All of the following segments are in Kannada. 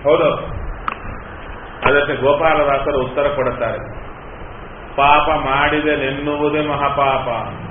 ಹೌದು ಅದಕ್ಕೆ ಗೋಪಾಲದಾಸರು ಉತ್ತರ ಕೊಡುತ್ತಾರೆ ಪಾಪ ಮಾಡಿದೆ ನೆನ್ನುವುದೇ ಮಹಾಪಾಪ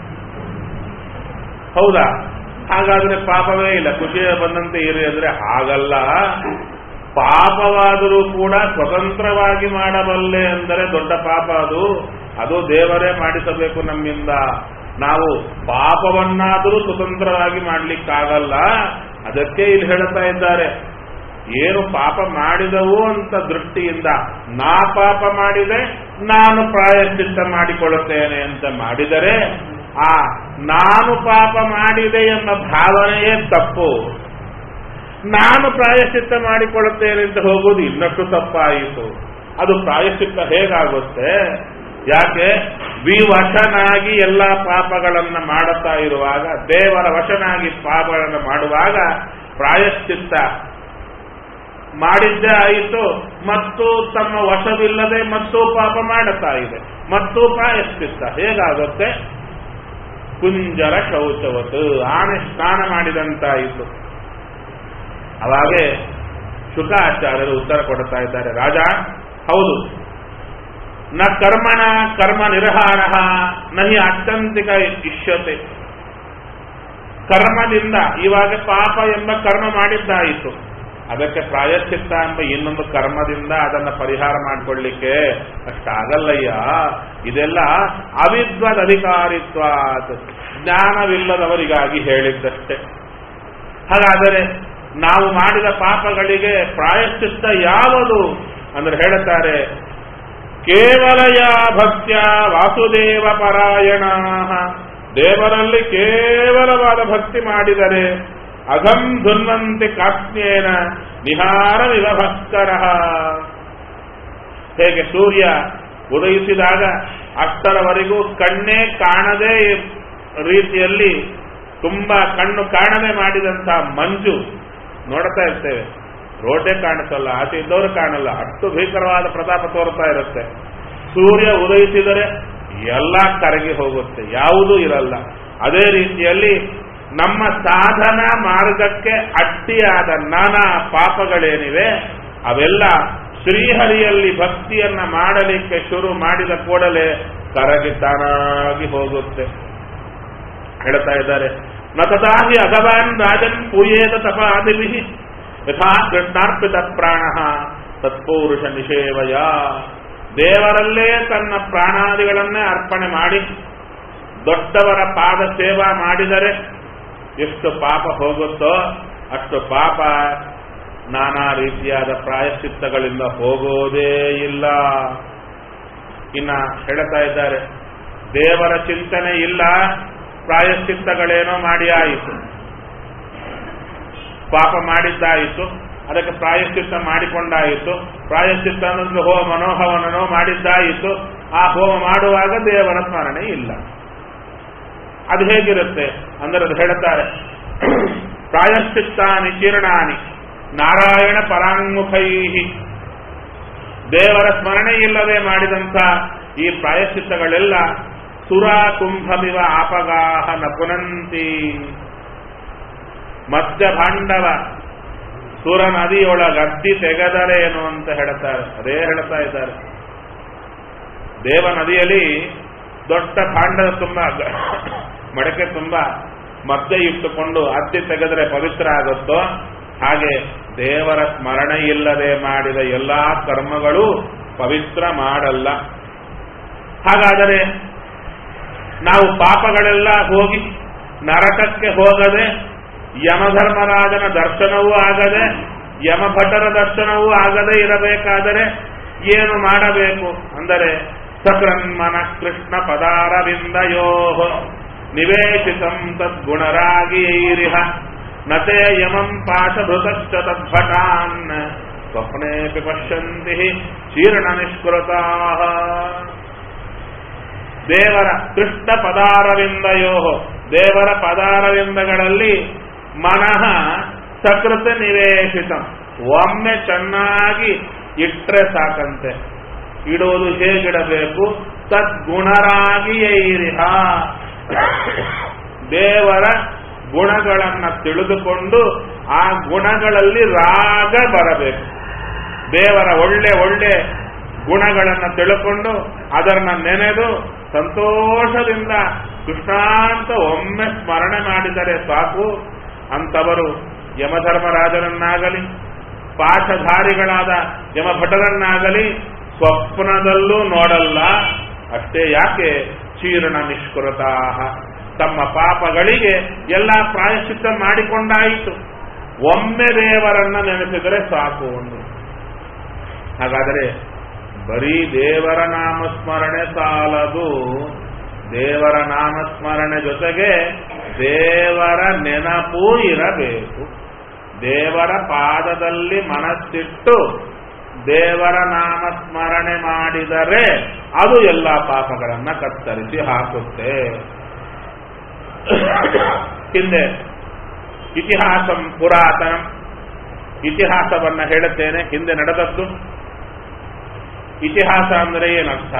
ಹೌದಾ ಹಾಗಾದ್ರೆ ಪಾಪವೇ ಇಲ್ಲ ಖುಷಿಯ ಬಂದಂತೆ ಇರಿ ಅಂದ್ರೆ ಹಾಗಲ್ಲ ಪಾಪವಾದರೂ ಕೂಡ ಸ್ವತಂತ್ರವಾಗಿ ಮಾಡಬಲ್ಲೆ ಅಂದರೆ ದೊಡ್ಡ ಪಾಪ ಅದು ಅದು ದೇವರೇ ಮಾಡಿಸಬೇಕು ನಮ್ಮಿಂದ ನಾವು ಪಾಪವನ್ನಾದರೂ ಸ್ವತಂತ್ರವಾಗಿ ಮಾಡ್ಲಿಕ್ಕಾಗಲ್ಲ ಅದಕ್ಕೆ ಇಲ್ಲಿ ಹೇಳ್ತಾ ಇದ್ದಾರೆ ಏನು ಪಾಪ ಮಾಡಿದವು ಅಂತ ದೃಷ್ಟಿಯಿಂದ ನಾ ಪಾಪ ಮಾಡಿದೆ ನಾನು ಪ್ರಾಯಶ್ಚಿತ್ತ ಮಾಡಿಕೊಳ್ಳುತ್ತೇನೆ ಅಂತ ಮಾಡಿದರೆ ಆ ನಾನು ಪಾಪ ಮಾಡಿದೆ ಎಂಬ ಭಾವನೆಯೇ ತಪ್ಪು ನಾನು ಪ್ರಾಯಶ್ಚಿತ್ತ ಮಾಡಿಕೊಳ್ಳುತ್ತೇನೆ ಅಂತ ಹೋಗುವುದು ಇನ್ನಷ್ಟು ತಪ್ಪಾಯಿತು ಅದು ಪ್ರಾಯಶ್ಚಿತ್ತ ಹೇಗಾಗುತ್ತೆ ಯಾಕೆ ವಿವಶನಾಗಿ ಎಲ್ಲ ಪಾಪಗಳನ್ನ ಮಾಡುತ್ತಾ ಇರುವಾಗ ದೇವರ ವಶನಾಗಿ ಪಾಪಗಳನ್ನು ಮಾಡುವಾಗ ಪ್ರಾಯಶ್ಚಿತ್ತ ಮಾಡಿದ್ದೇ ಆಯಿತು ಮತ್ತು ತಮ್ಮ ವಶವಿಲ್ಲದೆ ಮತ್ತೂ ಪಾಪ ಮಾಡುತ್ತಾ ಇದೆ ಮತ್ತು ಪ್ರಾಯಶ್ಚಿತ್ತ ಹೇಗಾಗುತ್ತೆ ಕುಂಜರ ಶೌಚವತ್ತು ಆನೆ ಸ್ನಾನ ಮಾಡಿದಂತಾಯಿತು ಅವಾಗೆ ಶುಕಾಚಾರ್ಯರು ಉತ್ತರ ಕೊಡುತ್ತಾ ಇದ್ದಾರೆ ರಾಜ ಹೌದು ನ ಕರ್ಮಣ ಕರ್ಮ ನಿರ್ಹಾರ ನಹಿ ಅತ್ಯಂತಿಕ ಇಷ್ಯತೆ ಕರ್ಮದಿಂದ ಇವಾಗ ಪಾಪ ಎಂಬ ಕರ್ಮ ಮಾಡಿದ್ದಾಯಿತು ಅದಕ್ಕೆ ಪ್ರಾಯಶ್ಚಿತ್ತ ಎಂಬ ಇನ್ನೊಂದು ಕರ್ಮದಿಂದ ಅದನ್ನ ಪರಿಹಾರ ಮಾಡಿಕೊಳ್ಳಿಕ್ಕೆ ಅಷ್ಟಾಗಲ್ಲಯ್ಯ ಇದೆಲ್ಲ ಅವಿದ್ವದ್ ಅಧಿಕಾರಿತ್ವ ಜ್ಞಾನವಿಲ್ಲದವರಿಗಾಗಿ ಹೇಳಿದ್ದಷ್ಟೇ ಹಾಗಾದರೆ ನಾವು ಮಾಡಿದ ಪಾಪಗಳಿಗೆ ಪ್ರಾಯಶ್ಚಿತ್ತ ಯಾವುದು ಅಂದ್ರೆ ಹೇಳುತ್ತಾರೆ ಕೇವಲ ಯಾ ಭಕ್ತ್ಯ ವಾಸುದೇವ ಪರಾಯಣ ದೇವರಲ್ಲಿ ಕೇವಲವಾದ ಭಕ್ತಿ ಮಾಡಿದರೆ ಅಘಂ ಧುನ್ವಂತಿ ಕಾತ್ಮ್ಯೇನ ನಿಹಾರ ವಿಭಸ್ಕರ ಹೇಗೆ ಸೂರ್ಯ ಉದಯಿಸಿದಾಗ ಅಷ್ಟರವರೆಗೂ ಕಣ್ಣೇ ಕಾಣದೇ ರೀತಿಯಲ್ಲಿ ತುಂಬಾ ಕಣ್ಣು ಕಾಣದೆ ಮಾಡಿದಂತ ಮಂಜು ನೋಡ್ತಾ ಇರ್ತೇವೆ ರೋಡೇ ಕಾಣಿಸಲ್ಲ ಆಚೆ ಇದ್ದವರು ಕಾಣಲ್ಲ ಅಷ್ಟು ಭೀಕರವಾದ ಪ್ರತಾಪ ತೋರ್ತಾ ಇರುತ್ತೆ ಸೂರ್ಯ ಉದಯಿಸಿದರೆ ಎಲ್ಲ ಕರಗಿ ಹೋಗುತ್ತೆ ಯಾವುದೂ ಇರಲ್ಲ ಅದೇ ರೀತಿಯಲ್ಲಿ ನಮ್ಮ ಸಾಧನ ಮಾರ್ಗಕ್ಕೆ ಅಡ್ಡಿಯಾದ ನಾನಾ ಪಾಪಗಳೇನಿವೆ ಅವೆಲ್ಲ ಶ್ರೀಹರಿಯಲ್ಲಿ ಭಕ್ತಿಯನ್ನ ಮಾಡಲಿಕ್ಕೆ ಶುರು ಮಾಡಿದ ಕೂಡಲೇ ಕರಗಿ ತಾನಾಗಿ ಹೋಗುತ್ತೆ ಹೇಳ್ತಾ ಇದ್ದಾರೆ ನತದಾಹಿ ಅಗವಾನ್ ರಾಜನ್ ಪೂಯೇತ ತಪಾದಿಭಿ ಯಥಾ ಕೃಷ್ಣಾರ್ಪಿತ ಪ್ರಾಣ ತತ್ಪೌರುಷ ನಿಷೇವಯ ದೇವರಲ್ಲೇ ತನ್ನ ಪ್ರಾಣಾದಿಗಳನ್ನೇ ಅರ್ಪಣೆ ಮಾಡಿ ದೊಡ್ಡವರ ಪಾದ ಸೇವಾ ಮಾಡಿದರೆ ಎಷ್ಟು ಪಾಪ ಹೋಗುತ್ತೋ ಅಷ್ಟು ಪಾಪ ನಾನಾ ರೀತಿಯಾದ ಪ್ರಾಯಶ್ಚಿತ್ತಗಳಿಂದ ಹೋಗೋದೇ ಇಲ್ಲ ಇನ್ನ ಹೇಳ್ತಾ ಇದ್ದಾರೆ ದೇವರ ಚಿಂತನೆ ಇಲ್ಲ ಪ್ರಾಯಶ್ಚಿತ್ತಗಳೇನೋ ಮಾಡಿ ಆಯಿತು ಪಾಪ ಮಾಡಿದ್ದಾಯಿತು ಅದಕ್ಕೆ ಪ್ರಾಯಶ್ಚಿತ್ತ ಮಾಡಿಕೊಂಡಾಯಿತು ಪ್ರಾಯಶ್ಚಿತ್ತ ಅನ್ನೋದು ಹೋಮನೋ ಹವನನೋ ಮಾಡಿದ್ದಾಯಿತು ಆ ಹೋಮ ಮಾಡುವಾಗ ದೇವರ ಸ್ಮರಣೆ ಇಲ್ಲ ಅದು ಹೇಗಿರುತ್ತೆ ಅಂದ್ರೆ ಅದು ಹೇಳ್ತಾರೆ ಪ್ರಾಯಶ್ಚಿತ್ತಾನಿ ಚೀರ್ಣಾನಿ ನಾರಾಯಣ ಪರಾಂಗುಖೈ ದೇವರ ಸ್ಮರಣೆ ಇಲ್ಲದೆ ಮಾಡಿದಂಥ ಈ ಪ್ರಾಯಶ್ಚಿತ್ತಗಳೆಲ್ಲ ಸುರ ಕುಂಭಮಿವ ಆಪಗಾಹ ನ ಪುನಂತಿ ಮಧ್ಯ ಭಾಂಡವ ಸುರ ನದಿಯೊಳಗದ್ದಿ ತೆಗೆದರೇನು ಅಂತ ಹೇಳ್ತಾರೆ ಅದೇ ಹೇಳ್ತಾ ಇದ್ದಾರೆ ದೇವ ನದಿಯಲ್ಲಿ ದೊಡ್ಡ ಭಾಂಡದ ತುಂಬ ಮಡಕೆ ತುಂಬ ಮದ್ದೆ ಇಟ್ಟುಕೊಂಡು ಅದ್ದಿ ತೆಗೆದರೆ ಪವಿತ್ರ ಆಗುತ್ತೋ ಹಾಗೆ ದೇವರ ಸ್ಮರಣೆ ಇಲ್ಲದೆ ಮಾಡಿದ ಎಲ್ಲಾ ಕರ್ಮಗಳು ಪವಿತ್ರ ಮಾಡಲ್ಲ ಹಾಗಾದರೆ ನಾವು ಪಾಪಗಳೆಲ್ಲ ಹೋಗಿ ನರಕಕ್ಕೆ ಹೋಗದೆ ಯಮಧರ್ಮರಾಜನ ದರ್ಶನವೂ ಆಗದೆ ಯಮಭಟರ ದರ್ಶನವೂ ಆಗದೆ ಇರಬೇಕಾದರೆ ಏನು ಮಾಡಬೇಕು ಅಂದರೆ ಸಕೃನ್ಮನ ಕೃಷ್ಣ ಪದಾರವಿಂದಯೋ ನಿವೇಶಿತಂ ತದ್ಗುಣರಾಗಿರಿಹ ನತೆ ಯಮಂ ಪಾಶಭೃತಶ್ಚ ತದ್ಭಟಾನ್ ಸ್ವಪ್ನೇಪಿ ಪಶ್ಯಂತಿ ಶೀರ್ಣ ನಿಷ್ಕೃತಾ ದೇವರ ಕೃಷ್ಣ ಪದಾರವಿಂದಯೋ ದೇವರ ಪದಾರವಿಂದಗಳಲ್ಲಿ ಮನಃ ಸಕೃತ ನಿವೇಶಿತ ಒಮ್ಮೆ ಚೆನ್ನಾಗಿ ಇಟ್ರೆ ಸಾಕಂತೆ ಇಡೋದು ಹೇಗಿಡಬೇಕು ತದ್ಗುಣರಾಗಿಯೇ ಇರಿಹ ದೇವರ ಗುಣಗಳನ್ನ ತಿಳಿದುಕೊಂಡು ಆ ಗುಣಗಳಲ್ಲಿ ರಾಗ ಬರಬೇಕು ದೇವರ ಒಳ್ಳೆ ಒಳ್ಳೆ ಗುಣಗಳನ್ನು ತಿಳ್ಕೊಂಡು ಅದನ್ನ ನೆನೆದು ಸಂತೋಷದಿಂದ ಕೃಷ್ಣಾಂತ ಒಮ್ಮೆ ಸ್ಮರಣೆ ಮಾಡಿದರೆ ಸಾಕು ಅಂತವರು ಯಮಧರ್ಮರಾಜನನ್ನಾಗಲಿ ಪಾಠಧಾರಿಗಳಾದ ಯಮಭಟರನ್ನಾಗಲಿ ಸ್ವಪ್ನದಲ್ಲೂ ನೋಡಲ್ಲ ಅಷ್ಟೇ ಯಾಕೆ ಚೀರ್ಣ ನಿಷ್ಕೃತಾ ತಮ್ಮ ಪಾಪಗಳಿಗೆ ಎಲ್ಲ ಪ್ರಾಯಶ್ಚಿತ್ತ ಮಾಡಿಕೊಂಡಾಯಿತು ಒಮ್ಮೆ ದೇವರನ್ನ ನೆನೆಸಿದರೆ ಸಾಕು ಒಂದು ಹಾಗಾದರೆ ಬರೀ ದೇವರ ನಾಮಸ್ಮರಣೆ ಸಾಲದು ದೇವರ ನಾಮಸ್ಮರಣೆ ಜೊತೆಗೆ ದೇವರ ನೆನಪೂ ಇರಬೇಕು ದೇವರ ಪಾದದಲ್ಲಿ ಮನಸ್ಸಿಟ್ಟು ದೇವರ ನಾಮಸ್ಮರಣೆ ಮಾಡಿದರೆ ಅದು ಎಲ್ಲ ಪಾಪಗಳನ್ನ ಕತ್ತರಿಸಿ ಹಾಕುತ್ತೆ ಹಿಂದೆ ಇತಿಹಾಸ ಪುರಾತನ ಇತಿಹಾಸವನ್ನ ಹೇಳುತ್ತೇನೆ ಹಿಂದೆ ನಡೆದದ್ದು ಇತಿಹಾಸ ಅಂದರೆ ಏನರ್ಥ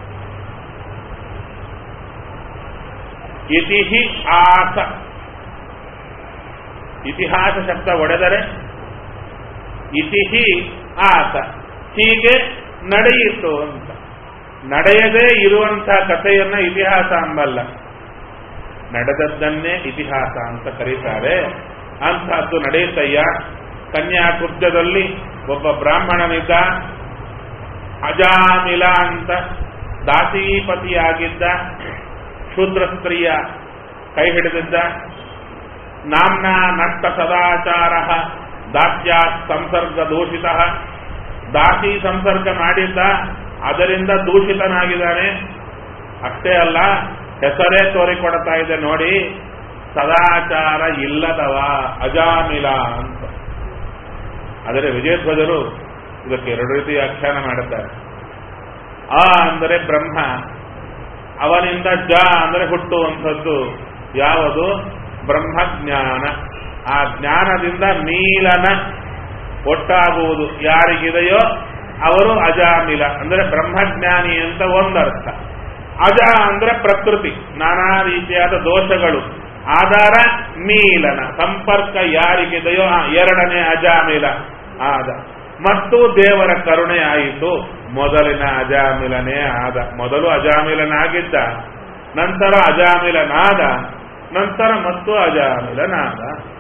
ಇತಿಹಿ ಆಸ ಇತಿಹಾಸ ಶಬ್ದ ಒಡೆದರೆ ಇತಿಹಿ ಆಸ ಹೀಗೆ ನಡೆಯಿತು ಅಂತ ನಡೆಯದೇ ಇರುವಂತಹ ಕಥೆಯನ್ನ ಇತಿಹಾಸ ಅಂಬಲ್ಲ ನಡೆದದ್ದನ್ನೇ ಇತಿಹಾಸ ಅಂತ ಕರೀತಾರೆ ಅಂತಹದ್ದು ನಡೆಯುತ್ತಯ್ಯ ಕನ್ಯಾಕುಬ್ಜದಲ್ಲಿ ಒಬ್ಬ ಬ್ರಾಹ್ಮಣನಿದ್ದ ಅಜಾಮಿಲ ಅಂತ ದಾಸೀಪತಿಯಾಗಿದ್ದ ಶೂದ್ರ ಸ್ತ್ರೀಯ ಕೈ ಹಿಡಿದಿದ್ದ ನಾಮ್ನ ನಷ್ಟ ಸದಾಚಾರ ದಾಸ್ಯ ಸಂಸರ್ಗ ದೂಷಿತ ದಾಸಿ ಸಂಸರ್ಗ ಮಾಡಿದ್ದ ಅದರಿಂದ ದೂಷಿತನಾಗಿದ್ದಾನೆ ಅಷ್ಟೇ ಅಲ್ಲ ಹೆಸರೇ ತೋರಿಕೊಡ್ತಾ ಇದೆ ನೋಡಿ ಸದಾಚಾರ ಇಲ್ಲದವ ಅಜಾಮಿಲ ಅಂತ ಆದರೆ ವಿಜಯಧ್ವಜರು ಇದಕ್ಕೆ ಎರಡು ರೀತಿ ವ್ಯಾಖ್ಯಾನ ಮಾಡುತ್ತಾರೆ ಆ ಅಂದರೆ ಬ್ರಹ್ಮ ಅವನಿಂದ ಜ ಅಂದರೆ ಹುಟ್ಟುವಂಥದ್ದು ಯಾವುದು ಬ್ರಹ್ಮಜ್ಞಾನ ಆ ಜ್ಞಾನದಿಂದ ನೀಲನ ಒಟ್ಟಾಗುವುದು ಯಾರಿಗಿದೆಯೋ ಅವರು ಅಜಾಮಿಲ ಅಂದರೆ ಬ್ರಹ್ಮಜ್ಞಾನಿ ಅಂತ ಒಂದರ್ಥ ಅಜ ಅಂದ್ರೆ ಪ್ರಕೃತಿ ನಾನಾ ರೀತಿಯಾದ ದೋಷಗಳು ಆಧಾರ ನೀಲನ ಸಂಪರ್ಕ ಯಾರಿಗಿದೆಯೋ ಆ ಎರಡನೇ ಅಜಾಮಿಲ ಆದ ಮತ್ತು ದೇವರ ಕರುಣೆ ಆಯಿತು ಮೊದಲಿನ ಅಜಾಮಿಲನೇ ಆದ ಮೊದಲು ಅಜಾಮಿಲನಾಗಿದ್ದ ನಂತರ ಅಜಾಮಿಲನಾದ ನಂತರ ಮತ್ತು ಅಜಾಮಿಲನಾದ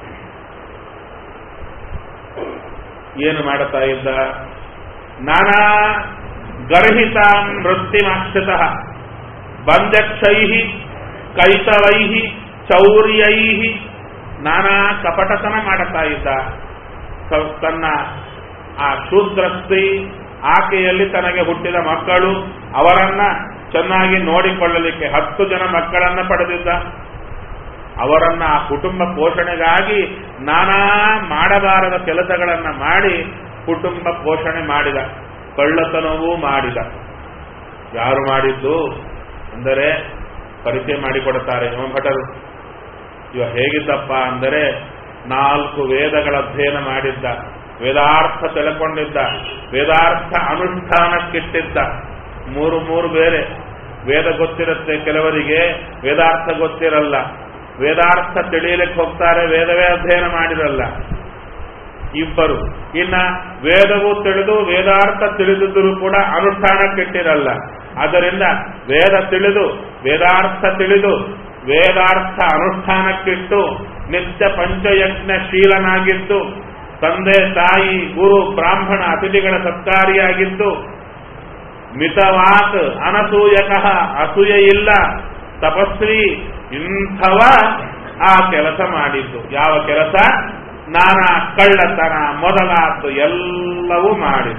ಏನು ಮಾಡುತ್ತಾ ಇದ್ದ ನಾನಾ ಗರ್ಹಿತ ವೃತ್ತಿಮಾಶ್ರಿತ ಬಂಧಕ್ಷೈ ಕೈತವೈ ಚೌರ್ಯೈ ನಾನಾ ಕಪಟತನ ಮಾಡುತ್ತಾ ಇದ್ದ ತ- ತನ್ನ ಆ ಶೂದ್ರ ಸ್ತ್ರೀ ಆಕೆಯಲ್ಲಿ ತನಗೆ ಹುಟ್ಟಿದ ಮಕ್ಕಳು ಅವರನ್ನ ಚೆನ್ನಾಗಿ ನೋಡಿಕೊಳ್ಳಲಿಕ್ಕೆ ಹತ್ತು ಜನ ಮಕ್ಕಳನ್ನ ಪಡೆದಿದ್ದ ಅವರನ್ನ ಆ ಕುಟುಂಬ ಪೋಷಣೆಗಾಗಿ ನಾನಾ ಮಾಡಬಾರದ ಕೆಲಸಗಳನ್ನ ಮಾಡಿ ಕುಟುಂಬ ಪೋಷಣೆ ಮಾಡಿದ ಕಳ್ಳತನವೂ ಮಾಡಿದ ಯಾರು ಮಾಡಿದ್ದು ಅಂದರೆ ಪರಿಚಯ ಮಾಡಿಕೊಡುತ್ತಾರೆ ಯಮಭಟರು ಇವ ಹೇಗಿದ್ದಪ್ಪ ಅಂದರೆ ನಾಲ್ಕು ವೇದಗಳ ಅಧ್ಯಯನ ಮಾಡಿದ್ದ ವೇದಾರ್ಥ ತಿಳ್ಕೊಂಡಿದ್ದ ವೇದಾರ್ಥ ಅನುಷ್ಠಾನಕ್ಕಿಟ್ಟಿದ್ದ ಮೂರು ಮೂರು ಬೇರೆ ವೇದ ಗೊತ್ತಿರುತ್ತೆ ಕೆಲವರಿಗೆ ವೇದಾರ್ಥ ಗೊತ್ತಿರಲ್ಲ ವೇದಾರ್ಥ ತಿಳಿಯಲಿಕ್ಕೆ ಹೋಗ್ತಾರೆ ವೇದವೇ ಅಧ್ಯಯನ ಮಾಡಿರಲ್ಲ ಇಬ್ಬರು ಇನ್ನ ವೇದವು ತಿಳಿದು ವೇದಾರ್ಥ ತಿಳಿದಿದ್ದರೂ ಕೂಡ ಅನುಷ್ಠಾನಕ್ಕಿಟ್ಟಿರಲ್ಲ ಆದ್ದರಿಂದ ವೇದ ತಿಳಿದು ವೇದಾರ್ಥ ತಿಳಿದು ವೇದಾರ್ಥ ಅನುಷ್ಠಾನಕ್ಕಿಟ್ಟು ನಿತ್ಯ ಪಂಚಯಜ್ಞಶೀಲನಾಗಿದ್ದು ತಂದೆ ತಾಯಿ ಗುರು ಬ್ರಾಹ್ಮಣ ಅತಿಥಿಗಳ ಸತ್ಕಾರಿಯಾಗಿದ್ದು ಮಿತವಾತ್ ಅನಸೂಯಕಃ ಅಸೂಯೆ ಇಲ್ಲ ತಪಸ್ವಿ ಇಂಥವ ಆ ಕೆಲಸ ಮಾಡಿದ್ದು ಯಾವ ಕೆಲಸ ನಾನಾ ಕಳ್ಳತನ ಮೊದಲಾದ್ದು ಎಲ್ಲವೂ ಮಾಡಿದ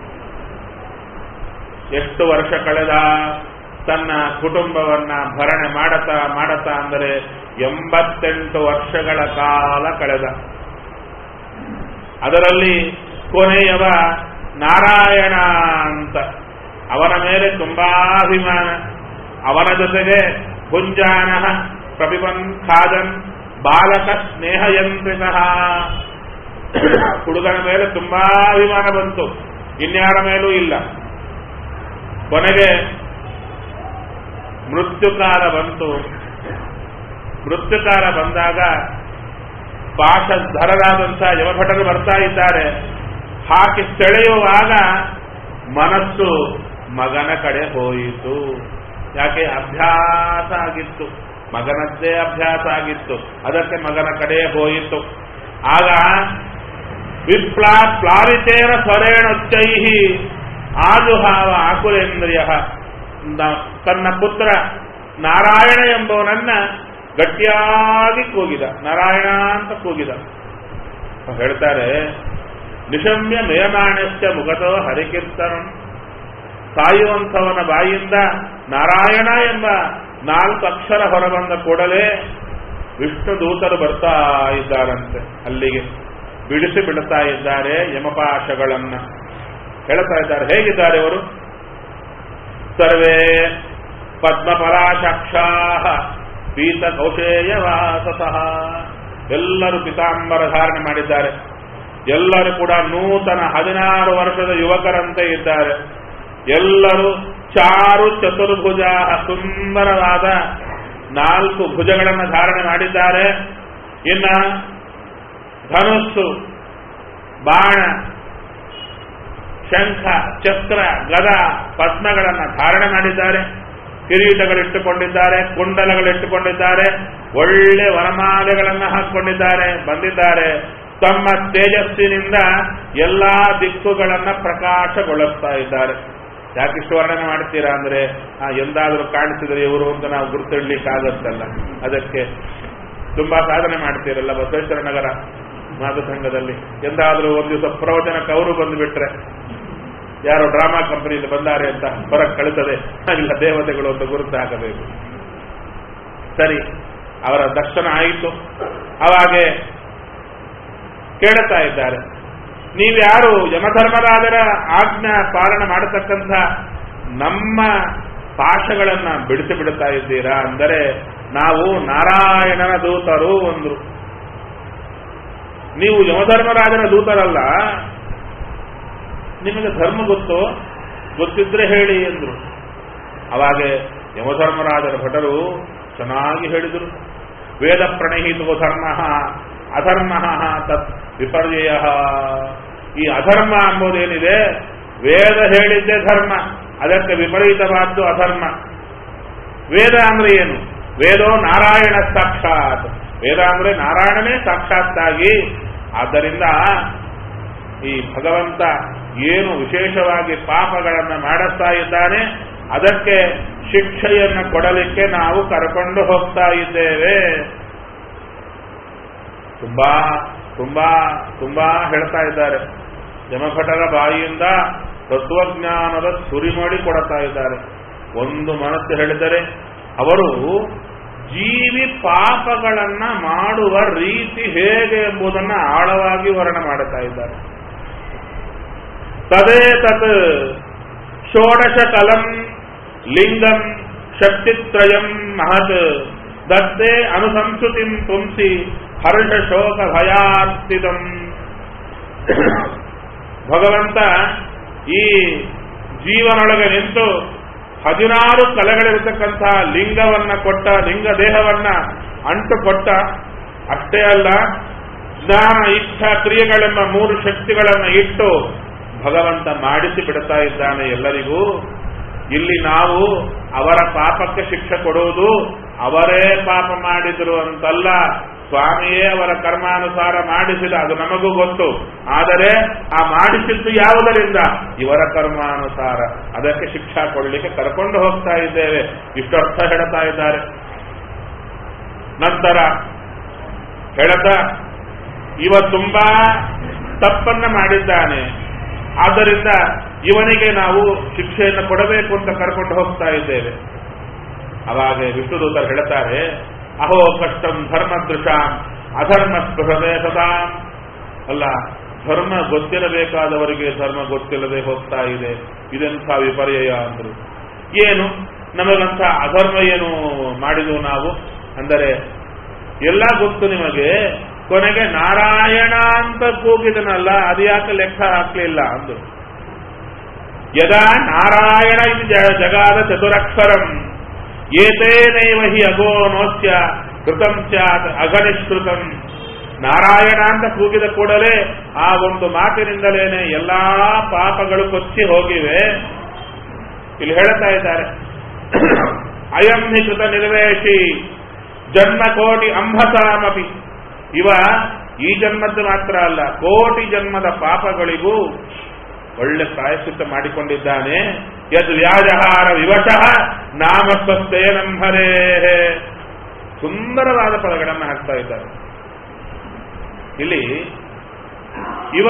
ಎಷ್ಟು ವರ್ಷ ಕಳೆದ ತನ್ನ ಕುಟುಂಬವನ್ನ ಭರಣೆ ಮಾಡತಾ ಮಾಡತಾ ಅಂದರೆ ಎಂಬತ್ತೆಂಟು ವರ್ಷಗಳ ಕಾಲ ಕಳೆದ ಅದರಲ್ಲಿ ಕೊನೆಯವ ನಾರಾಯಣ ಅಂತ ಅವನ ಮೇಲೆ ತುಂಬಾ ಅಭಿಮಾನ ಅವನ ಜೊತೆಗೆ ಭುಂಜಾನ ಪ್ರತಿಬನ್ ಖಾದನ್ ಬಾಲಕ ಸ್ನೇಹಯಂತ್ರಿತ ಹುಡುಗನ ಮೇಲೆ ತುಂಬಾ ಅಭಿಮಾನ ಬಂತು ಇನ್ಯಾರ ಮೇಲೂ ಇಲ್ಲ ಕೊನೆಗೆ ಮೃತ್ಯುಕಾಲ ಬಂತು ಮೃತ್ಯುಕಾಲ ಬಂದಾಗ ಪಾಶಧರರಾದಂತಹ ಯಮಭಟರು ಬರ್ತಾ ಇದ್ದಾರೆ ಹಾಕಿ ಸೆಳೆಯುವಾಗ ಮನಸ್ಸು ಮಗನ ಕಡೆ ಹೋಯಿತು ಯಾಕೆ ಅಭ್ಯಾಸ ಆಗಿತ್ತು ಮಗನದ್ದೇ ಅಭ್ಯಾಸ ಆಗಿತ್ತು ಅದಕ್ಕೆ ಮಗನ ಕಡೆ ಹೋಯಿತು ಆಗ ವಿಪ್ಲಾ ಪ್ಲಾರಿತೇನ ಸ್ವರೇಣೋಚ್ಚೈ ಆಜುಹಾವ ಆಕುಲೇಂದ್ರಿಯ ತನ್ನ ಪುತ್ರ ನಾರಾಯಣ ಎಂಬವನನ್ನ ಗಟ್ಟಿಯಾಗಿ ಕೂಗಿದ ನಾರಾಯಣ ಅಂತ ಕೂಗಿದ ಹೇಳ್ತಾರೆ ನಿಶಮ್ಯ ಮೇಯಮಾಣಸ್ಯ ಮುಖತೋ ಹರಿಕೀರ್ತನಂ ಸಾಯುವಂಥವನ ಬಾಯಿಂದ ನಾರಾಯಣ ಎಂಬ ನಾಲ್ಕು ಅಕ್ಷರ ಹೊರಬಂದ ಕೂಡಲೇ ವಿಷ್ಣು ದೂತರು ಬರ್ತಾ ಇದ್ದಾರಂತೆ ಅಲ್ಲಿಗೆ ಬಿಡಿಸಿ ಬಿಡುತ್ತಾ ಇದ್ದಾರೆ ಯಮಪಾಶಗಳನ್ನ ಹೇಳ್ತಾ ಇದ್ದಾರೆ ಹೇಗಿದ್ದಾರೆ ಅವರು ಸರ್ವೇ ಪದ್ಮಫಲಾಶಾಕ್ಷಾ ಪೀತ ಕೌಶೇಯ ವಾಸತಃ ಎಲ್ಲರೂ ಪಿತಾಂಬರ ಧಾರಣೆ ಮಾಡಿದ್ದಾರೆ ಎಲ್ಲರೂ ಕೂಡ ನೂತನ ಹದಿನಾರು ವರ್ಷದ ಯುವಕರಂತೆ ಇದ್ದಾರೆ ಎಲ್ಲರೂ ಚಾರು ಚತುರ್ಭುಜ ಸುಂದರವಾದ ನಾಲ್ಕು ಭುಜಗಳನ್ನು ಧಾರಣೆ ಮಾಡಿದ್ದಾರೆ ಇನ್ನ ಧನುಸ್ಸು ಬಾಣ ಶಂಖ ಚಕ್ರ ಗದ ಪದ್ಮಗಳನ್ನು ಧಾರಣೆ ಮಾಡಿದ್ದಾರೆ ಕಿರೀಟಗಳಿಟ್ಟುಕೊಂಡಿದ್ದಾರೆ ಕುಂಡಲಗಳಿಟ್ಟುಕೊಂಡಿದ್ದಾರೆ ಒಳ್ಳೆ ವನಮಾಲೆಗಳನ್ನು ಹಾಕಿಕೊಂಡಿದ್ದಾರೆ ಬಂದಿದ್ದಾರೆ ತಮ್ಮ ತೇಜಸ್ಸಿನಿಂದ ಎಲ್ಲಾ ದಿಕ್ಕುಗಳನ್ನ ಪ್ರಕಾಶಗೊಳಿಸ್ತಾ ಇದ್ದಾರೆ ಯಾಕಿಷ್ಟು ವರ್ಣನೆ ಮಾಡ್ತೀರಾ ಅಂದ್ರೆ ಆ ಎಂದಾದರೂ ಕಾಣಿಸಿದ್ರೆ ಇವರು ಅಂತ ನಾವು ಗುರುತಿಡ್ಲಿಕ್ಕಾಗತ್ತಲ್ಲ ಅದಕ್ಕೆ ತುಂಬಾ ಸಾಧನೆ ಮಾಡ್ತೀರಲ್ಲ ಬಸವೇಶ್ವರ ನಗರ ಮಾತು ಸಂಘದಲ್ಲಿ ಎಂದಾದರೂ ಒಂದು ದಿವಸ ಪ್ರವಚನಕ್ಕೆ ಅವರು ಬಂದುಬಿಟ್ರೆ ಯಾರೋ ಡ್ರಾಮಾ ಕಂಪನಿಯಿಂದ ಬಂದಾರೆ ಅಂತ ಹೊರಗೆ ಕಳಿಸದೆ ಇಲ್ಲ ದೇವತೆಗಳು ಅಂತ ಗುರುತು ಹಾಕಬೇಕು ಸರಿ ಅವರ ದರ್ಶನ ಆಯಿತು ಅವಾಗೆ ಕೇಳುತ್ತಾ ಇದ್ದಾರೆ ನೀವ್ಯಾರು ಯಮಧರ್ಮರಾಜರ ಆಜ್ಞಾ ಪಾಲನೆ ಮಾಡತಕ್ಕಂಥ ನಮ್ಮ ಪಾಶಗಳನ್ನ ಬಿಡಿಸಿ ಬಿಡುತ್ತಾ ಇದ್ದೀರಾ ಅಂದರೆ ನಾವು ನಾರಾಯಣನ ದೂತರು ಅಂದ್ರು ನೀವು ಯಮಧರ್ಮರಾಜನ ದೂತರಲ್ಲ ನಿಮಗೆ ಧರ್ಮ ಗೊತ್ತೋ ಗೊತ್ತಿದ್ರೆ ಹೇಳಿ ಎಂದ್ರು ಅವಾಗೆ ಯಮಧರ್ಮರಾಜರ ಭಟರು ಚೆನ್ನಾಗಿ ಹೇಳಿದರು ವೇದ ಪ್ರಣಹಿತೋ ಧರ್ಮ ಅಧರ್ಮ ತತ್ ವಿಪರ್ಯಯ ಈ ಅಧರ್ಮ ಎಂಬುದೇನಿದೆ ವೇದ ಹೇಳಿದ್ದೇ ಧರ್ಮ ಅದಕ್ಕೆ ವಿಪರೀತವಾದ್ದು ಅಧರ್ಮ ವೇದ ಅಂದ್ರೆ ಏನು ವೇದೋ ನಾರಾಯಣ ಸಾಕ್ಷಾತ್ ವೇದ ಅಂದ್ರೆ ನಾರಾಯಣನೇ ಸಾಕ್ಷಾತ್ತಾಗಿ ಆದ್ದರಿಂದ ಈ ಭಗವಂತ ಏನು ವಿಶೇಷವಾಗಿ ಪಾಪಗಳನ್ನು ಮಾಡಿಸ್ತಾ ಇದ್ದಾನೆ ಅದಕ್ಕೆ ಶಿಕ್ಷೆಯನ್ನು ಕೊಡಲಿಕ್ಕೆ ನಾವು ಕರ್ಕೊಂಡು ಹೋಗ್ತಾ ಇದ್ದೇವೆ ತುಂಬಾ ತುಂಬಾ ತುಂಬಾ ಹೇಳ್ತಾ ಇದ್ದಾರೆ ಯಮಭಟರ ಬಾಯಿಯಿಂದ ತತ್ವಜ್ಞಾನದ ಸುರಿಮಡಿ ಕೊಡ್ತಾ ಇದ್ದಾರೆ ಒಂದು ಮನಸ್ಸು ಹೇಳಿದರೆ ಅವರು ಜೀವಿ ಪಾಪಗಳನ್ನ ಮಾಡುವ ರೀತಿ ಹೇಗೆ ಎಂಬುದನ್ನು ಆಳವಾಗಿ ವರ್ಣನೆ ಮಾಡುತ್ತಾ ಇದ್ದಾರೆ ತದೇ ತತ್ ಷೋಡಶ ಕಲಂ ಲಿಂಗಂ ಶಕ್ತಿತ್ರಯಂ ಮಹತ್ ದತ್ತೇ ಅನುಸಂಸ್ಕೃತಿಂ ಪುಂಸಿ ಹರ್ಷ ಶೋಕ ಭಯಾರ್ಥಿತಂ ಭಗವಂತ ಈ ಜೀವನೊಳಗೆ ನಿಂತು ಹದಿನಾರು ಕಲೆಗಳಿರತಕ್ಕಂಥ ಲಿಂಗವನ್ನ ಕೊಟ್ಟ ಲಿಂಗ ದೇಹವನ್ನ ಅಂಟು ಕೊಟ್ಟ ಅಷ್ಟೇ ಅಲ್ಲ ಜ್ಞಾನ ಇಚ್ಛಾ ಕ್ರಿಯೆಗಳೆಂಬ ಮೂರು ಶಕ್ತಿಗಳನ್ನು ಇಟ್ಟು ಭಗವಂತ ಮಾಡಿಸಿ ಬಿಡ್ತಾ ಇದ್ದಾನೆ ಎಲ್ಲರಿಗೂ ಇಲ್ಲಿ ನಾವು ಅವರ ಪಾಪಕ್ಕೆ ಶಿಕ್ಷೆ ಕೊಡುವುದು ಅವರೇ ಪಾಪ ಮಾಡಿದ್ರು ಅಂತಲ್ಲ ಸ್ವಾಮಿಯೇ ಅವರ ಕರ್ಮಾನುಸಾರ ಮಾಡಿಸಿದ ಅದು ನಮಗೂ ಗೊತ್ತು ಆದರೆ ಆ ಮಾಡಿಸಿದ್ದು ಯಾವುದರಿಂದ ಇವರ ಕರ್ಮಾನುಸಾರ ಅದಕ್ಕೆ ಶಿಕ್ಷಾ ಕೊಡಲಿಕ್ಕೆ ಕರ್ಕೊಂಡು ಹೋಗ್ತಾ ಇದ್ದೇವೆ ಇಷ್ಟು ಅರ್ಥ ಹೇಳ್ತಾ ಇದ್ದಾರೆ ನಂತರ ಹೇಳ್ತಾ ಇವ ತುಂಬಾ ತಪ್ಪನ್ನ ಮಾಡಿದ್ದಾನೆ ಆದ್ದರಿಂದ ಇವನಿಗೆ ನಾವು ಶಿಕ್ಷೆಯನ್ನು ಕೊಡಬೇಕು ಅಂತ ಕರ್ಕೊಂಡು ಹೋಗ್ತಾ ಇದ್ದೇವೆ ಅವಾಗ ವಿಷ್ಣುದೂತರು ಹೇಳ್ತಾರೆ ಅಹೋ ಕಷ್ಟಂ ಧರ್ಮ ದೃಶಾಂ ಅಧರ್ಮ ಸ್ಪೃಹವೇ ಸದಾಂ ಅಲ್ಲ ಧರ್ಮ ಗೊತ್ತಿರಬೇಕಾದವರಿಗೆ ಧರ್ಮ ಗೊತ್ತಿಲ್ಲದೆ ಹೋಗ್ತಾ ಇದೆ ಇದೆಂಥ ವಿಪರ್ಯಯ ಅಂದ್ರು ಏನು ನಮಗಂಥ ಅಧರ್ಮ ಏನು ಮಾಡಿದವು ನಾವು ಅಂದರೆ ಎಲ್ಲ ಗೊತ್ತು ನಿಮಗೆ ಕೊನೆಗೆ ನಾರಾಯಣ ಅಂತ ಕೂಗಿದನಲ್ಲ ಅದು ಯಾಕೆ ಲೆಕ್ಕ ಹಾಕ್ಲಿಲ್ಲ ಅಂದ್ರು ಯದಾ ನಾರಾಯಣ ಇದು ಜಗಾದ ಚತುರಕ್ಷರಂ ಏತೇನೈವ ಹಿ ಅಗೋನೋಚ್ಯ ಕೃತಂ ಸ್ಯಾತ್ ಅಗನಿಷ್ಕೃತಂ ನಾರಾಯಣ ಅಂತ ಕೂಗಿದ ಕೂಡಲೇ ಆ ಒಂದು ಮಾತಿನಿಂದಲೇನೆ ಎಲ್ಲಾ ಪಾಪಗಳು ಕೊಚ್ಚಿ ಹೋಗಿವೆ ಇಲ್ಲಿ ಹೇಳ್ತಾ ಇದ್ದಾರೆ ಅಯಂ ಹಿ ಕೃತ ನಿರ್ವೇಶಿ ಜನ್ಮ ಕೋಟಿ ಅಂಬಸಾಮಪಿ ಇವ ಈ ಜನ್ಮದ್ದು ಮಾತ್ರ ಅಲ್ಲ ಕೋಟಿ ಜನ್ಮದ ಪಾಪಗಳಿಗೂ ಒಳ್ಳೆ ಪ್ರಾಯಶ್ಚಿತ್ತ ಮಾಡಿಕೊಂಡಿದ್ದಾನೆ ಯದ್ ವ್ಯಾಜಹಾರ ವಿವಶಃ ನಾಮ ಸ್ವಸ್ಥೇ ನಂಬರೇ ಸುಂದರವಾದ ಪದಗಳನ್ನು ಹಾಕ್ತಾ ಇದ್ದಾರೆ ಇಲ್ಲಿ ಇವ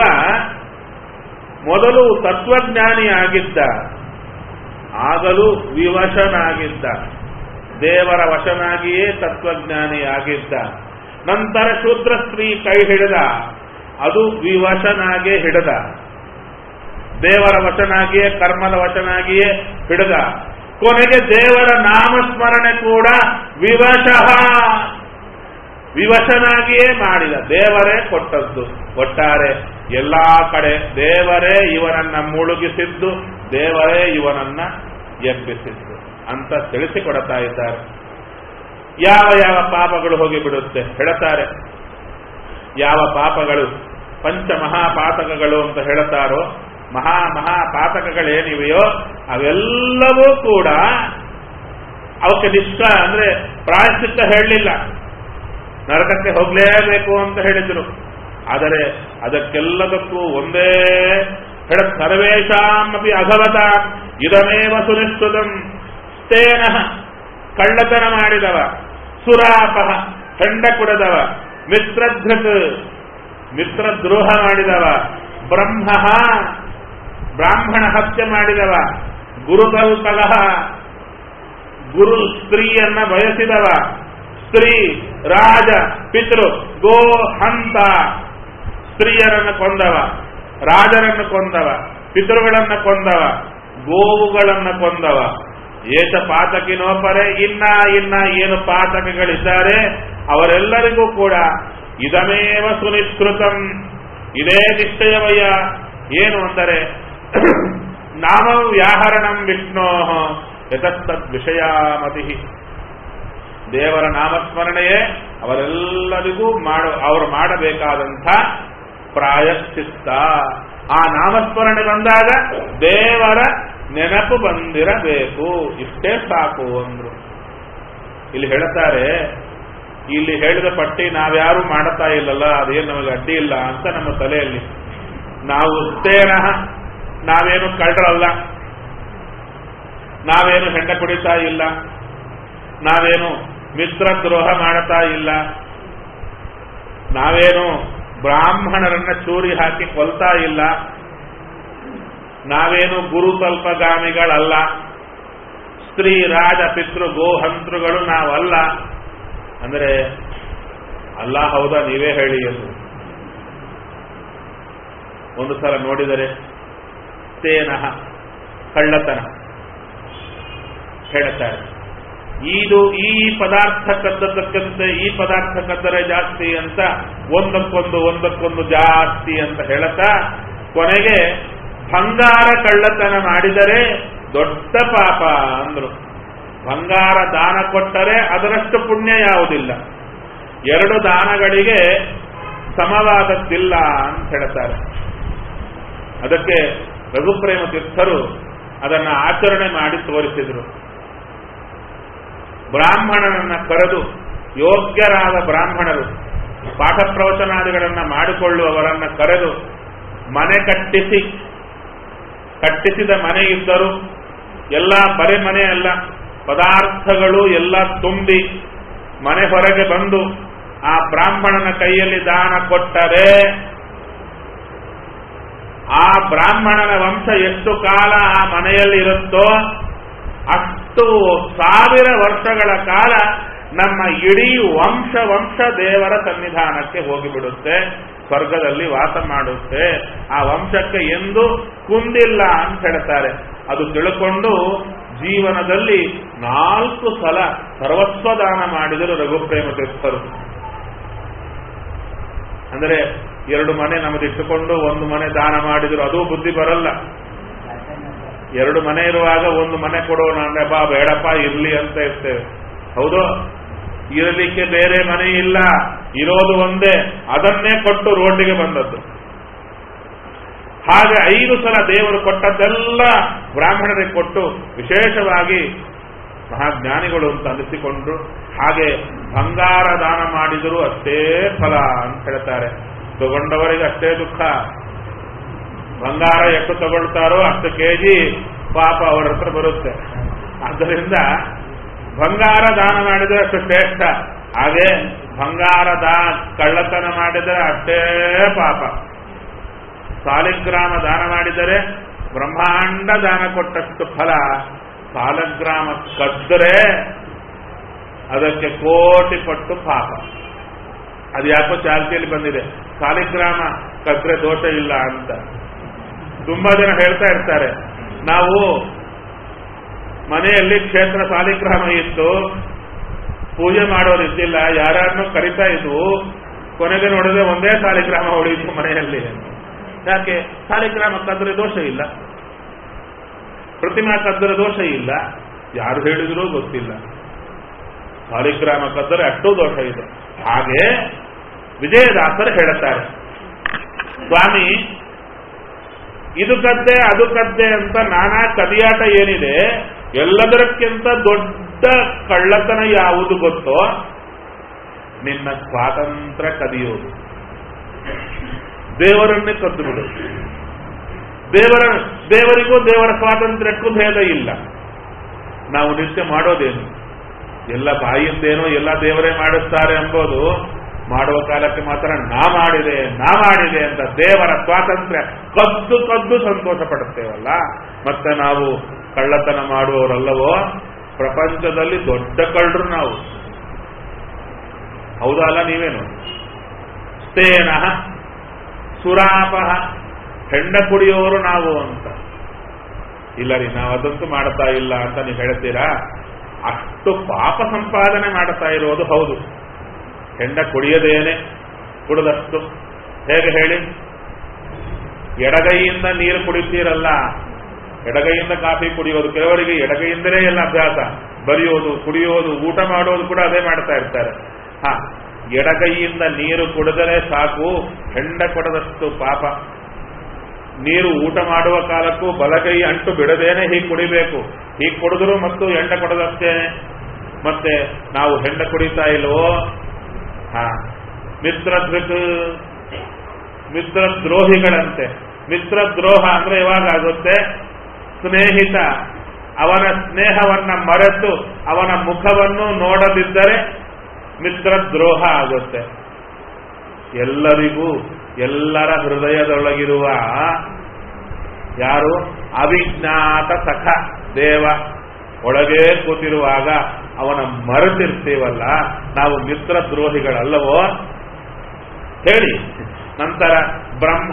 ಮೊದಲು ತತ್ವಜ್ಞಾನಿ ಆಗಿದ್ದ ಆಗಲೂ ವಿವಶನಾಗಿದ್ದ ದೇವರ ವಶನಾಗಿಯೇ ತತ್ವಜ್ಞಾನಿ ಆಗಿದ್ದ ನಂತರ ಶೂದ್ರ ಸ್ತ್ರೀ ಕೈ ಹಿಡಿದ ಅದು ವಿವಶನಾಗೇ ಹಿಡಿದ ದೇವರ ವಚನಾಗಿಯೇ ಕರ್ಮದ ವಚನಾಗಿಯೇ ಹಿಡಿದ ಕೊನೆಗೆ ದೇವರ ನಾಮಸ್ಮರಣೆ ಕೂಡ ವಿವಶಃ ವಿವಶನಾಗಿಯೇ ಮಾಡಿದ ದೇವರೇ ಕೊಟ್ಟದ್ದು ಒಟ್ಟಾರೆ ಎಲ್ಲಾ ಕಡೆ ದೇವರೇ ಇವನನ್ನ ಮುಳುಗಿಸಿದ್ದು ದೇವರೇ ಇವನನ್ನ ಎಬ್ಬಿಸಿದ್ದು ಅಂತ ತಿಳಿಸಿಕೊಡ್ತಾ ಇದ್ದಾರೆ ಯಾವ ಯಾವ ಪಾಪಗಳು ಹೋಗಿ ಬಿಡುತ್ತೆ ಹೇಳ್ತಾರೆ ಯಾವ ಪಾಪಗಳು ಪಂಚ ಮಹಾಪಾತಕಗಳು ಅಂತ ಹೇಳ್ತಾರೋ ಮಹಾ ಮಹಾಪಾತಕಗಳೇನಿವೆಯೋ ಅವೆಲ್ಲವೂ ಕೂಡ ಅವಕ್ಕೆ ನಿಷ್ಠ ಅಂದ್ರೆ ಪ್ರಾಯಶ್ಚಿತ್ತ ಹೇಳಲಿಲ್ಲ ನರಕಕ್ಕೆ ಹೋಗಲೇಬೇಕು ಅಂತ ಹೇಳಿದ್ರು ಆದರೆ ಅದಕ್ಕೆಲ್ಲದಕ್ಕೂ ಒಂದೇ ಹೇಳ ಸರ್ವೇಶಾಮಪಿ ಅಘವತ ಇದಮೇವ ಸುನಿಶ್ಚಿತಂ ಸ್ಥೇನ ಕಳ್ಳತನ ಮಾಡಿದವ ಸುರಾಪ ಹೆಂಡ ಕುಡದವ ಮಿತ್ರಧೃತ್ ಮಿತ್ರದ್ರೋಹ ಮಾಡಿದವ ಬ್ರಹ್ಮ ಬ್ರಾಹ್ಮಣ ಹತ್ಯೆ ಮಾಡಿದವ ಗುರುಕಲ್ಪಗ ಗುರು ಸ್ತ್ರೀಯನ್ನ ಬಯಸಿದವ ಸ್ತ್ರೀ ರಾಜ ಪಿತೃ ಗೋ ಹಂತ ಸ್ತ್ರೀಯರನ್ನು ಕೊಂದವ ರಾಜರನ್ನು ಕೊಂದವ ಪಿತೃಗಳನ್ನ ಕೊಂದವ ಗೋವುಗಳನ್ನ ಕೊಂದವ ಏತ ಪಾತಕಿನೋಪರೆ ಇನ್ನ ಇನ್ನ ಏನು ಪಾತಕಗಳಿದ್ದಾರೆ ಅವರೆಲ್ಲರಿಗೂ ಕೂಡ ಇದಮೇವ ಸುನಿಷ್ಕೃತಂ ಇದೇ ನಿಶ್ಚಯವಯ್ಯ ಏನು ಅಂದರೆ ನಾಮ ವ್ಯಾಹರಣಂ ವಿಷ್ಣೋ ಯತಸ್ತದ್ ವಿಷಯಾಮತಿ ದೇವರ ನಾಮಸ್ಮರಣೆಯೇ ಅವರೆಲ್ಲರಿಗೂ ಮಾಡ ಅವರು ಮಾಡಬೇಕಾದಂಥ ಪ್ರಾಯಶ್ಚಿತ್ತ ಆ ನಾಮಸ್ಮರಣೆ ಬಂದಾಗ ದೇವರ ನೆನಪು ಬಂದಿರಬೇಕು ಇಷ್ಟೇ ಸಾಕು ಅಂದ್ರು ಇಲ್ಲಿ ಹೇಳ್ತಾರೆ ಇಲ್ಲಿ ಹೇಳಿದ ಪಟ್ಟಿ ನಾವ್ಯಾರು ಮಾಡುತ್ತಾ ಇಲ್ಲಲ್ಲ ಅದೇನು ನಮಗೆ ಅಡ್ಡಿ ಇಲ್ಲ ಅಂತ ನಮ್ಮ ತಲೆಯಲ್ಲಿ ನಾವು ಉತ್ತೇನ ನಾವೇನು ಕಳ್ಳರಲ್ಲ ನಾವೇನು ಹೆಂಡ ಕುಡಿತಾ ಇಲ್ಲ ನಾವೇನು ಮಿತ್ರ ದ್ರೋಹ ಮಾಡುತ್ತಾ ಇಲ್ಲ ನಾವೇನು ಬ್ರಾಹ್ಮಣರನ್ನ ಚೂರಿ ಹಾಕಿ ಕೊಲ್ತಾ ಇಲ್ಲ ನಾವೇನು ಗುರು ತಲ್ಪಗಾಮಿಗಳಲ್ಲ ಸ್ತ್ರೀ ರಾಜ ಪಿತೃ ಗೋಹಂತೃಗಳು ನಾವಲ್ಲ ಅಂದರೆ ಅಲ್ಲ ಹೌದಾ ನೀವೇ ಹೇಳಿ ಎಂದು ಒಂದು ಸಲ ನೋಡಿದರೆ ತೇನಹ ಕಳ್ಳತನ ಹೇಳ್ತಾರೆ ಇದು ಈ ಪದಾರ್ಥ ಕದ್ದದಕ್ಕಂತೆ ಈ ಪದಾರ್ಥ ಕದ್ದರೆ ಜಾಸ್ತಿ ಅಂತ ಒಂದಕ್ಕೊಂದು ಒಂದಕ್ಕೊಂದು ಜಾಸ್ತಿ ಅಂತ ಹೇಳುತ್ತಾ ಕೊನೆಗೆ ಬಂಗಾರ ಕಳ್ಳತನ ಮಾಡಿದರೆ ದೊಡ್ಡ ಪಾಪ ಅಂದ್ರು ಬಂಗಾರ ದಾನ ಕೊಟ್ಟರೆ ಅದರಷ್ಟು ಪುಣ್ಯ ಯಾವುದಿಲ್ಲ ಎರಡು ದಾನಗಳಿಗೆ ಸಮವಾದದ್ದಿಲ್ಲ ಅಂತ ಹೇಳ್ತಾರೆ ಅದಕ್ಕೆ ರಘುಪ್ರೇಮ ತೀರ್ಥರು ಅದನ್ನು ಆಚರಣೆ ಮಾಡಿ ತೋರಿಸಿದರು ಬ್ರಾಹ್ಮಣನನ್ನ ಕರೆದು ಯೋಗ್ಯರಾದ ಬ್ರಾಹ್ಮಣರು ಪಾಠ ಪ್ರವಚನಾದಿಗಳನ್ನು ಮಾಡಿಕೊಳ್ಳುವವರನ್ನ ಕರೆದು ಮನೆ ಕಟ್ಟಿಸಿ ಕಟ್ಟಿಸಿದ ಮನೆ ಇದ್ದರು ಎಲ್ಲ ಬರೆ ಮನೆ ಅಲ್ಲ ಪದಾರ್ಥಗಳು ಎಲ್ಲ ತುಂಬಿ ಮನೆ ಹೊರಗೆ ಬಂದು ಆ ಬ್ರಾಹ್ಮಣನ ಕೈಯಲ್ಲಿ ದಾನ ಕೊಟ್ಟರೆ ಆ ಬ್ರಾಹ್ಮಣನ ವಂಶ ಎಷ್ಟು ಕಾಲ ಆ ಮನೆಯಲ್ಲಿ ಇರುತ್ತೋ ಅಷ್ಟು ಸಾವಿರ ವರ್ಷಗಳ ಕಾಲ ನಮ್ಮ ಇಡೀ ವಂಶ ವಂಶ ದೇವರ ಸನ್ನಿಧಾನಕ್ಕೆ ಹೋಗಿಬಿಡುತ್ತೆ ಸ್ವರ್ಗದಲ್ಲಿ ವಾಸ ಮಾಡುತ್ತೆ ಆ ವಂಶಕ್ಕೆ ಎಂದು ಕುಂದಿಲ್ಲ ಅಂತ ಹೇಳ್ತಾರೆ ಅದು ತಿಳ್ಕೊಂಡು ಜೀವನದಲ್ಲಿ ನಾಲ್ಕು ಸಲ ಸರ್ವಸ್ವ ದಾನ ಮಾಡಿದರು ರಘುಪ್ರೇಮ ತೀರ್ಥರು ಅಂದರೆ ಎರಡು ಮನೆ ನಮ್ಮದಿಟ್ಟುಕೊಂಡು ಒಂದು ಮನೆ ದಾನ ಮಾಡಿದ್ರು ಅದು ಬುದ್ಧಿ ಬರಲ್ಲ ಎರಡು ಮನೆ ಇರುವಾಗ ಒಂದು ಮನೆ ಕೊಡೋಣ ಅಂದ್ರೆ ಬಾ ಬೇಡಪ್ಪ ಇರ್ಲಿ ಅಂತ ಇರ್ತೇವೆ ಹೌದು ಇರಲಿಕ್ಕೆ ಬೇರೆ ಮನೆ ಇಲ್ಲ ಇರೋದು ಒಂದೇ ಅದನ್ನೇ ಕೊಟ್ಟು ರೋಡ್ಡಿಗೆ ಬಂದದ್ದು ಹಾಗೆ ಐದು ಸಲ ದೇವರು ಕೊಟ್ಟದ್ದೆಲ್ಲ ಬ್ರಾಹ್ಮಣರಿಗೆ ಕೊಟ್ಟು ವಿಶೇಷವಾಗಿ ಮಹಾಜ್ಞಾನಿಗಳು ಅಂತ ಅನಿಸಿಕೊಂಡ್ರು ಹಾಗೆ ಬಂಗಾರ ದಾನ ಮಾಡಿದರೂ ಅಷ್ಟೇ ಫಲ ಅಂತ ಹೇಳ್ತಾರೆ ತಗೊಂಡವರಿಗೆ ಅಷ್ಟೇ ದುಃಖ ಬಂಗಾರ ಎಷ್ಟು ತಗೊಳ್ತಾರೋ ಅಷ್ಟು ಕೆಜಿ ಪಾಪ ಅವರ ಹತ್ರ ಬರುತ್ತೆ ಆದ್ದರಿಂದ ಬಂಗಾರ ದಾನ ಮಾಡಿದರೆ ಅಷ್ಟು ಶ್ರೇಷ್ಠ ಹಾಗೆ ಬಂಗಾರ ದಾ ಕಳ್ಳತನ ಮಾಡಿದರೆ ಅಷ್ಟೇ ಪಾಪ ಸಾಲಿಗ್ರಾಮ ದಾನ ಮಾಡಿದರೆ ಬ್ರಹ್ಮಾಂಡ ದಾನ ಕೊಟ್ಟಷ್ಟು ಫಲ ಸಾಲಗ್ರಾಮ ಕದ್ದರೆ ಅದಕ್ಕೆ ಕೋಟಿ ಪಟ್ಟು ಪಾಪ ಅದು ಯಾಕೋ ಚಾಲ್ತಿಯಲ್ಲಿ ಬಂದಿದೆ ಸಾಲಿಗ್ರಾಮ ಕದ್ರೆ ದೋಷ ಇಲ್ಲ ಅಂತ ತುಂಬಾ ಜನ ಹೇಳ್ತಾ ಇರ್ತಾರೆ ನಾವು ಮನೆಯಲ್ಲಿ ಕ್ಷೇತ್ರ ಸಾಲಿಗ್ರಾಮ ಇತ್ತು ಪೂಜೆ ಮಾಡೋರು ಇದ್ದಿಲ್ಲ ಯಾರನ್ನು ಕರಿತಾ ಇದ್ವು ಕೊನೆಗೆ ನೋಡಿದ್ರೆ ಒಂದೇ ಸಾಲಿಗ್ರಾಮ ಉಳಿಯಿತು ಮನೆಯಲ್ಲಿ ಯಾಕೆ ಸಾಲಿಗ್ರಾಮ ಕದ್ರೆ ದೋಷ ಇಲ್ಲ ಪ್ರತಿಮಾ ಕದ್ದರ ದೋಷ ಇಲ್ಲ ಯಾರು ಹೇಳಿದ್ರೂ ಗೊತ್ತಿಲ್ಲ ಸಾಲಿಗ್ರಾಮ ಕದ್ದರೆ ಅಷ್ಟೂ ದೋಷ ಇದೆ ಹಾಗೆ ವಿಜಯದಾಸರು ಹೇಳುತ್ತಾರೆ ಸ್ವಾಮಿ ಇದು ಕದ್ದೆ ಅದು ಕದ್ದೆ ಅಂತ ನಾನಾ ಕದಿಯಾಟ ಏನಿದೆ ಎಲ್ಲದಕ್ಕಿಂತ ದೊಡ್ಡ ಕಳ್ಳತನ ಯಾವುದು ಗೊತ್ತೋ ನಿನ್ನ ಸ್ವಾತಂತ್ರ್ಯ ಕದಿಯೋದು ದೇವರನ್ನೇ ಕದ್ದು ಬಿಡು ದೇವರ ದೇವರಿಗೂ ದೇವರ ಸ್ವಾತಂತ್ರ್ಯಕ್ಕೂ ಭೇದ ಇಲ್ಲ ನಾವು ನಿತ್ಯ ಮಾಡೋದೇನು ಎಲ್ಲ ಬಾಯಿಂದೇನೋ ಎಲ್ಲ ದೇವರೇ ಮಾಡಿಸ್ತಾರೆ ಎಂಬುದು ಮಾಡುವ ಕಾಲಕ್ಕೆ ಮಾತ್ರ ನಾ ಮಾಡಿದೆ ನಾ ಮಾಡಿದೆ ಅಂತ ದೇವರ ಸ್ವಾತಂತ್ರ್ಯ ಕದ್ದು ಕದ್ದು ಸಂತೋಷ ಪಡುತ್ತೇವಲ್ಲ ಮತ್ತೆ ನಾವು ಕಳ್ಳತನ ಮಾಡುವವರಲ್ಲವೋ ಪ್ರಪಂಚದಲ್ಲಿ ದೊಡ್ಡ ಕಳ್ಳರು ನಾವು ಹೌದಲ್ಲ ನೀವೇನು ಸ್ಥೇನ ಸುರಾಪ ಹೆಂಡ ಕುಡಿಯೋರು ನಾವು ಅಂತ ಇಲ್ಲ ರೀ ನಾವು ಅದಂತೂ ಮಾಡ್ತಾ ಇಲ್ಲ ಅಂತ ನೀವು ಹೇಳ್ತೀರಾ ಅಷ್ಟು ಪಾಪ ಸಂಪಾದನೆ ಮಾಡ್ತಾ ಇರೋದು ಹೌದು ಹೆಂಡ ಕುಡಿಯದೇನೆ ಕುಡಿದಷ್ಟು ಹೇಗೆ ಹೇಳಿ ಎಡಗೈಯಿಂದ ನೀರು ಕುಡಿತೀರಲ್ಲ ಎಡಗೈಯಿಂದ ಕಾಫಿ ಕುಡಿಯೋದು ಕೆಲವರಿಗೆ ಎಡಗೈಯಿಂದಲೇ ಎಲ್ಲ ಅಭ್ಯಾಸ ಬರೆಯೋದು ಕುಡಿಯೋದು ಊಟ ಮಾಡೋದು ಕೂಡ ಅದೇ ಮಾಡ್ತಾ ಇರ್ತಾರೆ ಹಾ ಎಡಗೈಯಿಂದ ನೀರು ಕುಡಿದರೆ ಸಾಕು ಹೆಂಡ ಕೊಡದಷ್ಟು ಪಾಪ ನೀರು ಊಟ ಮಾಡುವ ಕಾಲಕ್ಕೂ ಬಲಗೈ ಅಂಟು ಬಿಡದೇನೆ ಹೀಗೆ ಕುಡಿಬೇಕು ಹೀಗೆ ಕುಡಿದ್ರು ಮತ್ತು ಎಂಡ ಕೊಡದಷ್ಟೇನೆ ಮತ್ತೆ ನಾವು ಹೆಂಡ ಕುಡಿತಾ ಇಲ್ವೋ ಹಾ ಮಿತ್ರದ್ವಿಕ್ ಮಿತ್ರದ್ರೋಹಿಗಳಂತೆ ಮಿತ್ರದ್ರೋಹ ಅಂದ್ರೆ ಯಾವಾಗ ಆಗುತ್ತೆ ಸ್ನೇಹಿತ ಅವನ ಸ್ನೇಹವನ್ನ ಮರೆತು ಅವನ ಮುಖವನ್ನು ನೋಡದಿದ್ದರೆ ಮಿತ್ರದ್ರೋಹ ಆಗುತ್ತೆ ಎಲ್ಲರಿಗೂ ಎಲ್ಲರ ಹೃದಯದೊಳಗಿರುವ ಯಾರು ಅವಿಜ್ಞಾತ ಸಖ ದೇವ ಒಳಗೇ ಕೂತಿರುವಾಗ ಅವನ ಮರೆತಿರ್ತೀವಲ್ಲ ನಾವು ಮಿತ್ರ ದ್ರೋಹಿಗಳಲ್ಲವೋ ಹೇಳಿ ನಂತರ ಬ್ರಹ್ಮ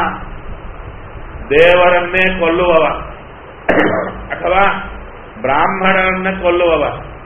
ದೇವರನ್ನೇ ಕೊಲ್ಲುವವ ಅಥವಾ ಬ್ರಾಹ್ಮಣರನ್ನೇ ಕೊಲ್ಲುವವ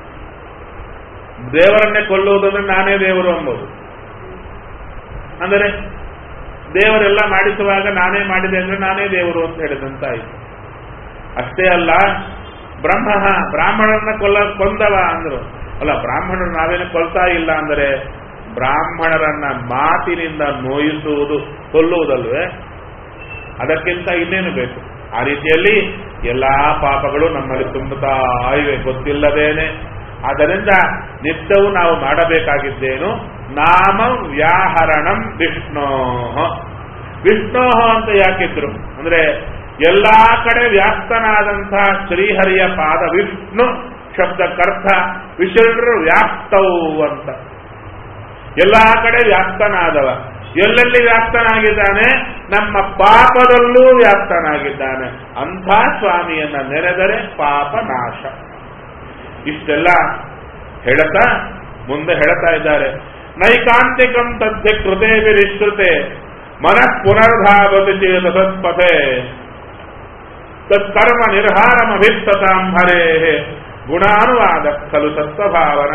ದೇವರನ್ನೇ ಕೊಲ್ಲುವುದಂದ್ರೆ ನಾನೇ ದೇವರು ಎಂಬುದು ಅಂದರೆ ದೇವರೆಲ್ಲ ಮಾಡಿಸುವಾಗ ನಾನೇ ಮಾಡಿದೆ ಅಂದ್ರೆ ನಾನೇ ದೇವರು ಅಂತ ಹೇಳಿದಂತಾಯಿತು ಅಷ್ಟೇ ಅಲ್ಲ ಬ್ರಹ್ಮ ಬ್ರಾಹ್ಮಣರನ್ನ ಕೊಲ್ಲ ಕೊಂದವ ಅಂದ್ರು ಅಲ್ಲ ಬ್ರಾಹ್ಮಣರು ನಾವೇನು ಕೊಲ್ತಾ ಇಲ್ಲ ಅಂದರೆ ಬ್ರಾಹ್ಮಣರನ್ನ ಮಾತಿನಿಂದ ನೋಯಿಸುವುದು ಕೊಲ್ಲುವುದಲ್ವೇ ಅದಕ್ಕಿಂತ ಇನ್ನೇನು ಬೇಕು ಆ ರೀತಿಯಲ್ಲಿ ಎಲ್ಲಾ ಪಾಪಗಳು ನಮ್ಮಲ್ಲಿ ತುಂಬುತ್ತಾ ಇವೆ ಗೊತ್ತಿಲ್ಲದೇನೆ ಆದ್ದರಿಂದ ನಿತ್ಯವೂ ನಾವು ಮಾಡಬೇಕಾಗಿದ್ದೇನು ನಾಮ ವ್ಯಾಹರಣಂ ವಿಷ್ಣೋ ವಿಷ್ಣೋ ಅಂತ ಯಾಕಿದ್ರು ಅಂದ್ರೆ ಎಲ್ಲಾ ಕಡೆ ವ್ಯಾಪ್ತನಾದಂತಹ ಶ್ರೀಹರಿಯ ಪಾದ ವಿಷ್ಣು ಶಬ್ದಕ್ಕರ್ಥ ವಿಶಿಷ್ಟ್ರು ವ್ಯಾಪ್ತವು ಅಂತ ಎಲ್ಲಾ ಕಡೆ ವ್ಯಾಪ್ತನಾದವ ಎಲ್ಲೆಲ್ಲಿ ವ್ಯಾಪ್ತನಾಗಿದ್ದಾನೆ ನಮ್ಮ ಪಾಪದಲ್ಲೂ ವ್ಯಾಪ್ತನಾಗಿದ್ದಾನೆ ಅಂಥ ಸ್ವಾಮಿಯನ್ನ ನೆನೆದರೆ ಪಾಪ ನಾಶ ಇಷ್ಟೆಲ್ಲ ಹೇಳುತ್ತಾ ಮುಂದೆ ಹೇಳ್ತಾ ಇದ್ದಾರೆ ನೈಕಾಂತಿಕಂ ತಥ್ಯ ಕೃತೆ ವಿರಿಶ್ರುತೆ ಮನಃ ಪುನರ್ಧಾವತಿ ಚೇತ ತತ್ಪಥೆ ತತ್ಕರ್ಮ ನಿರ್ಹಾರಮಭಿಸ್ತತಾಂ ಹರೇ ಗುಣಾನುವಾದ ಖಲು ಸತ್ವಭಾವನ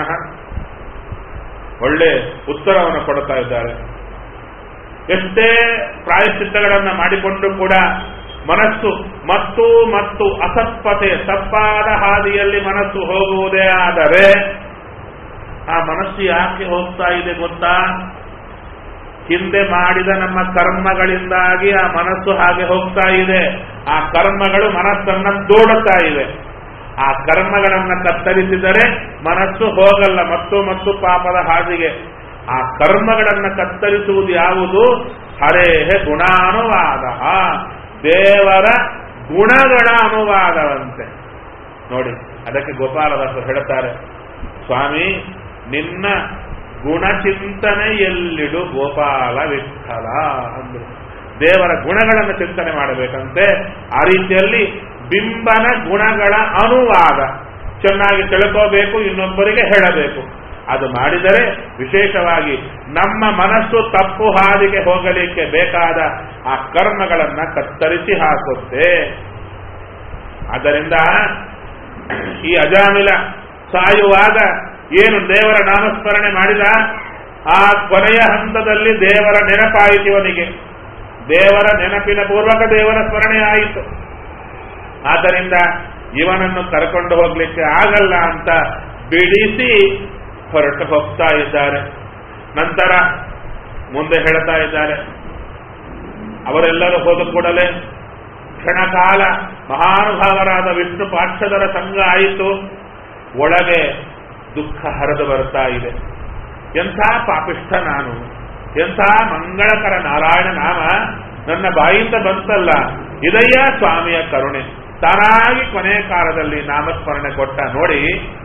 ಒಳ್ಳೆ ಉತ್ತರವನ್ನು ಕೊಡ್ತಾ ಇದ್ದಾರೆ ಎಷ್ಟೇ ಪ್ರಾಯಶ್ಚಿತ್ತಗಳನ್ನು ಮಾಡಿಕೊಂಡು ಕೂಡ ಮನಸ್ಸು ಮತ್ತು ಮತ್ತು ಅಸತ್ಪತೆ ತಪ್ಪಾದ ಹಾದಿಯಲ್ಲಿ ಮನಸ್ಸು ಹೋಗುವುದೇ ಆದರೆ ಆ ಮನಸ್ಸು ಯಾಕೆ ಹೋಗ್ತಾ ಇದೆ ಗೊತ್ತಾ ಹಿಂದೆ ಮಾಡಿದ ನಮ್ಮ ಕರ್ಮಗಳಿಂದಾಗಿ ಆ ಮನಸ್ಸು ಹಾಗೆ ಹೋಗ್ತಾ ಇದೆ ಆ ಕರ್ಮಗಳು ಮನಸ್ಸನ್ನ ದೂಡುತ್ತಾ ಇವೆ ಆ ಕರ್ಮಗಳನ್ನ ಕತ್ತರಿಸಿದರೆ ಮನಸ್ಸು ಹೋಗಲ್ಲ ಮತ್ತು ಮತ್ತು ಪಾಪದ ಹಾದಿಗೆ ಆ ಕರ್ಮಗಳನ್ನ ಕತ್ತರಿಸುವುದು ಯಾವುದು ಹರೇಹೆ ಗುಣಾನುವಾದ ದೇವರ ಗುಣಗಳ ಅನುವಾದವಂತೆ ನೋಡಿ ಅದಕ್ಕೆ ಗೋಪಾಲದಾಸರು ಹೇಳುತ್ತಾರೆ ಸ್ವಾಮಿ ನಿನ್ನ ಗುಣಚಿಂತನೆಯಲ್ಲಿಡು ಗೋಪಾಲ ವಿಠಲ ಅಂದ್ರು ದೇವರ ಗುಣಗಳನ್ನು ಚಿಂತನೆ ಮಾಡಬೇಕಂತೆ ಆ ರೀತಿಯಲ್ಲಿ ಬಿಂಬನ ಗುಣಗಳ ಅನುವಾದ ಚೆನ್ನಾಗಿ ತಿಳ್ಕೋಬೇಕು ಇನ್ನೊಬ್ಬರಿಗೆ ಹೇಳಬೇಕು ಅದು ಮಾಡಿದರೆ ವಿಶೇಷವಾಗಿ ನಮ್ಮ ಮನಸ್ಸು ತಪ್ಪು ಹಾದಿಗೆ ಹೋಗಲಿಕ್ಕೆ ಬೇಕಾದ ಆ ಕರ್ಮಗಳನ್ನ ಕತ್ತರಿಸಿ ಹಾಕುತ್ತೆ ಆದ್ದರಿಂದ ಈ ಅಜಾಮಿಲ ಸಾಯುವಾಗ ಏನು ದೇವರ ನಾಮಸ್ಮರಣೆ ಮಾಡಿದ ಆ ಕೊನೆಯ ಹಂತದಲ್ಲಿ ದೇವರ ನೆನಪಾಯಿತು ಇವನಿಗೆ ದೇವರ ನೆನಪಿನ ಪೂರ್ವಕ ದೇವರ ಸ್ಮರಣೆ ಆಯಿತು ಆದ್ದರಿಂದ ಇವನನ್ನು ಕರ್ಕೊಂಡು ಹೋಗ್ಲಿಕ್ಕೆ ಆಗಲ್ಲ ಅಂತ ಬಿಡಿಸಿ ಹೊರಟು ಹೋಗ್ತಾ ಇದ್ದಾರೆ ನಂತರ ಮುಂದೆ ಹೇಳ್ತಾ ಇದ್ದಾರೆ ಅವರೆಲ್ಲರೂ ಹೋದ ಕೂಡಲೇ ಕ್ಷಣಕಾಲ ಮಹಾನುಭಾವರಾದ ವಿಷ್ಣು ಪಾರ್ಷದರ ಸಂಘ ಆಯಿತು ಒಳಗೆ ದುಃಖ ಹರಿದು ಬರ್ತಾ ಇದೆ ಎಂಥ ಪಾಪಿಷ್ಠ ನಾನು ಎಂಥ ಮಂಗಳಕರ ನಾರಾಯಣ ನಾಮ ನನ್ನ ಬಾಯಿಂದ ಬಂತಲ್ಲ ಇದಯ್ಯ ಸ್ವಾಮಿಯ ಕರುಣೆ ತಾನಾಗಿ ಕೊನೆ ಕಾಲದಲ್ಲಿ ನಾಮಸ್ಮರಣೆ ಕೊಟ್ಟ ನೋಡಿ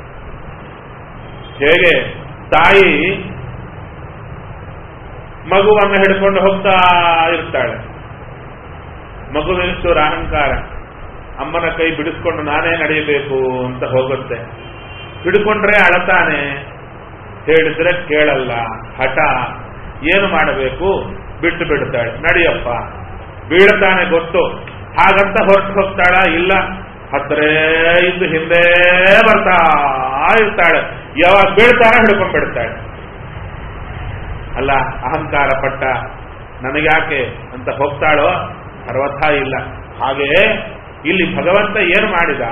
ಹೇಗೆ ತಾಯಿ ಮಗುವನ್ನು ಹಿಡ್ಕೊಂಡು ಹೋಗ್ತಾ ಇರ್ತಾಳೆ ಮಗುವಿನಷ್ಟು ಅಹಂಕಾರ ಅಮ್ಮನ ಕೈ ಬಿಡಿಸ್ಕೊಂಡು ನಾನೇ ನಡೆಯಬೇಕು ಅಂತ ಹೋಗುತ್ತೆ ಹಿಡ್ಕೊಂಡ್ರೆ ಅಳತಾನೆ ಹೇಳಿದ್ರೆ ಕೇಳಲ್ಲ ಹಠ ಏನು ಮಾಡಬೇಕು ಬಿಟ್ಟು ಬಿಡ್ತಾಳೆ ನಡಿಯಪ್ಪ ಬೀಳ್ತಾನೆ ಗೊತ್ತು ಹಾಗಂತ ಹೊರಟು ಹೋಗ್ತಾಳ ಇಲ್ಲ ಹತ್ರೇ ಇದ್ದು ಹಿಂದೆ ಬರ್ತಾ ಇರ್ತಾಳೆ ಯಾವಾಗ ಬೀಳ್ತಾನೆ ಹಿಡ್ಕೊಂಡ್ ಬಿಡ್ತಾಳೆ ಅಲ್ಲ ಅಹಂಕಾರ ಪಟ್ಟ ನನಗ್ಯಾಕೆ ಅಂತ ಹೋಗ್ತಾಳೋ ಸರ್ವಥ ಇಲ್ಲ ಹಾಗೆ ಇಲ್ಲಿ ಭಗವಂತ ಏನು ಮಾಡಿದ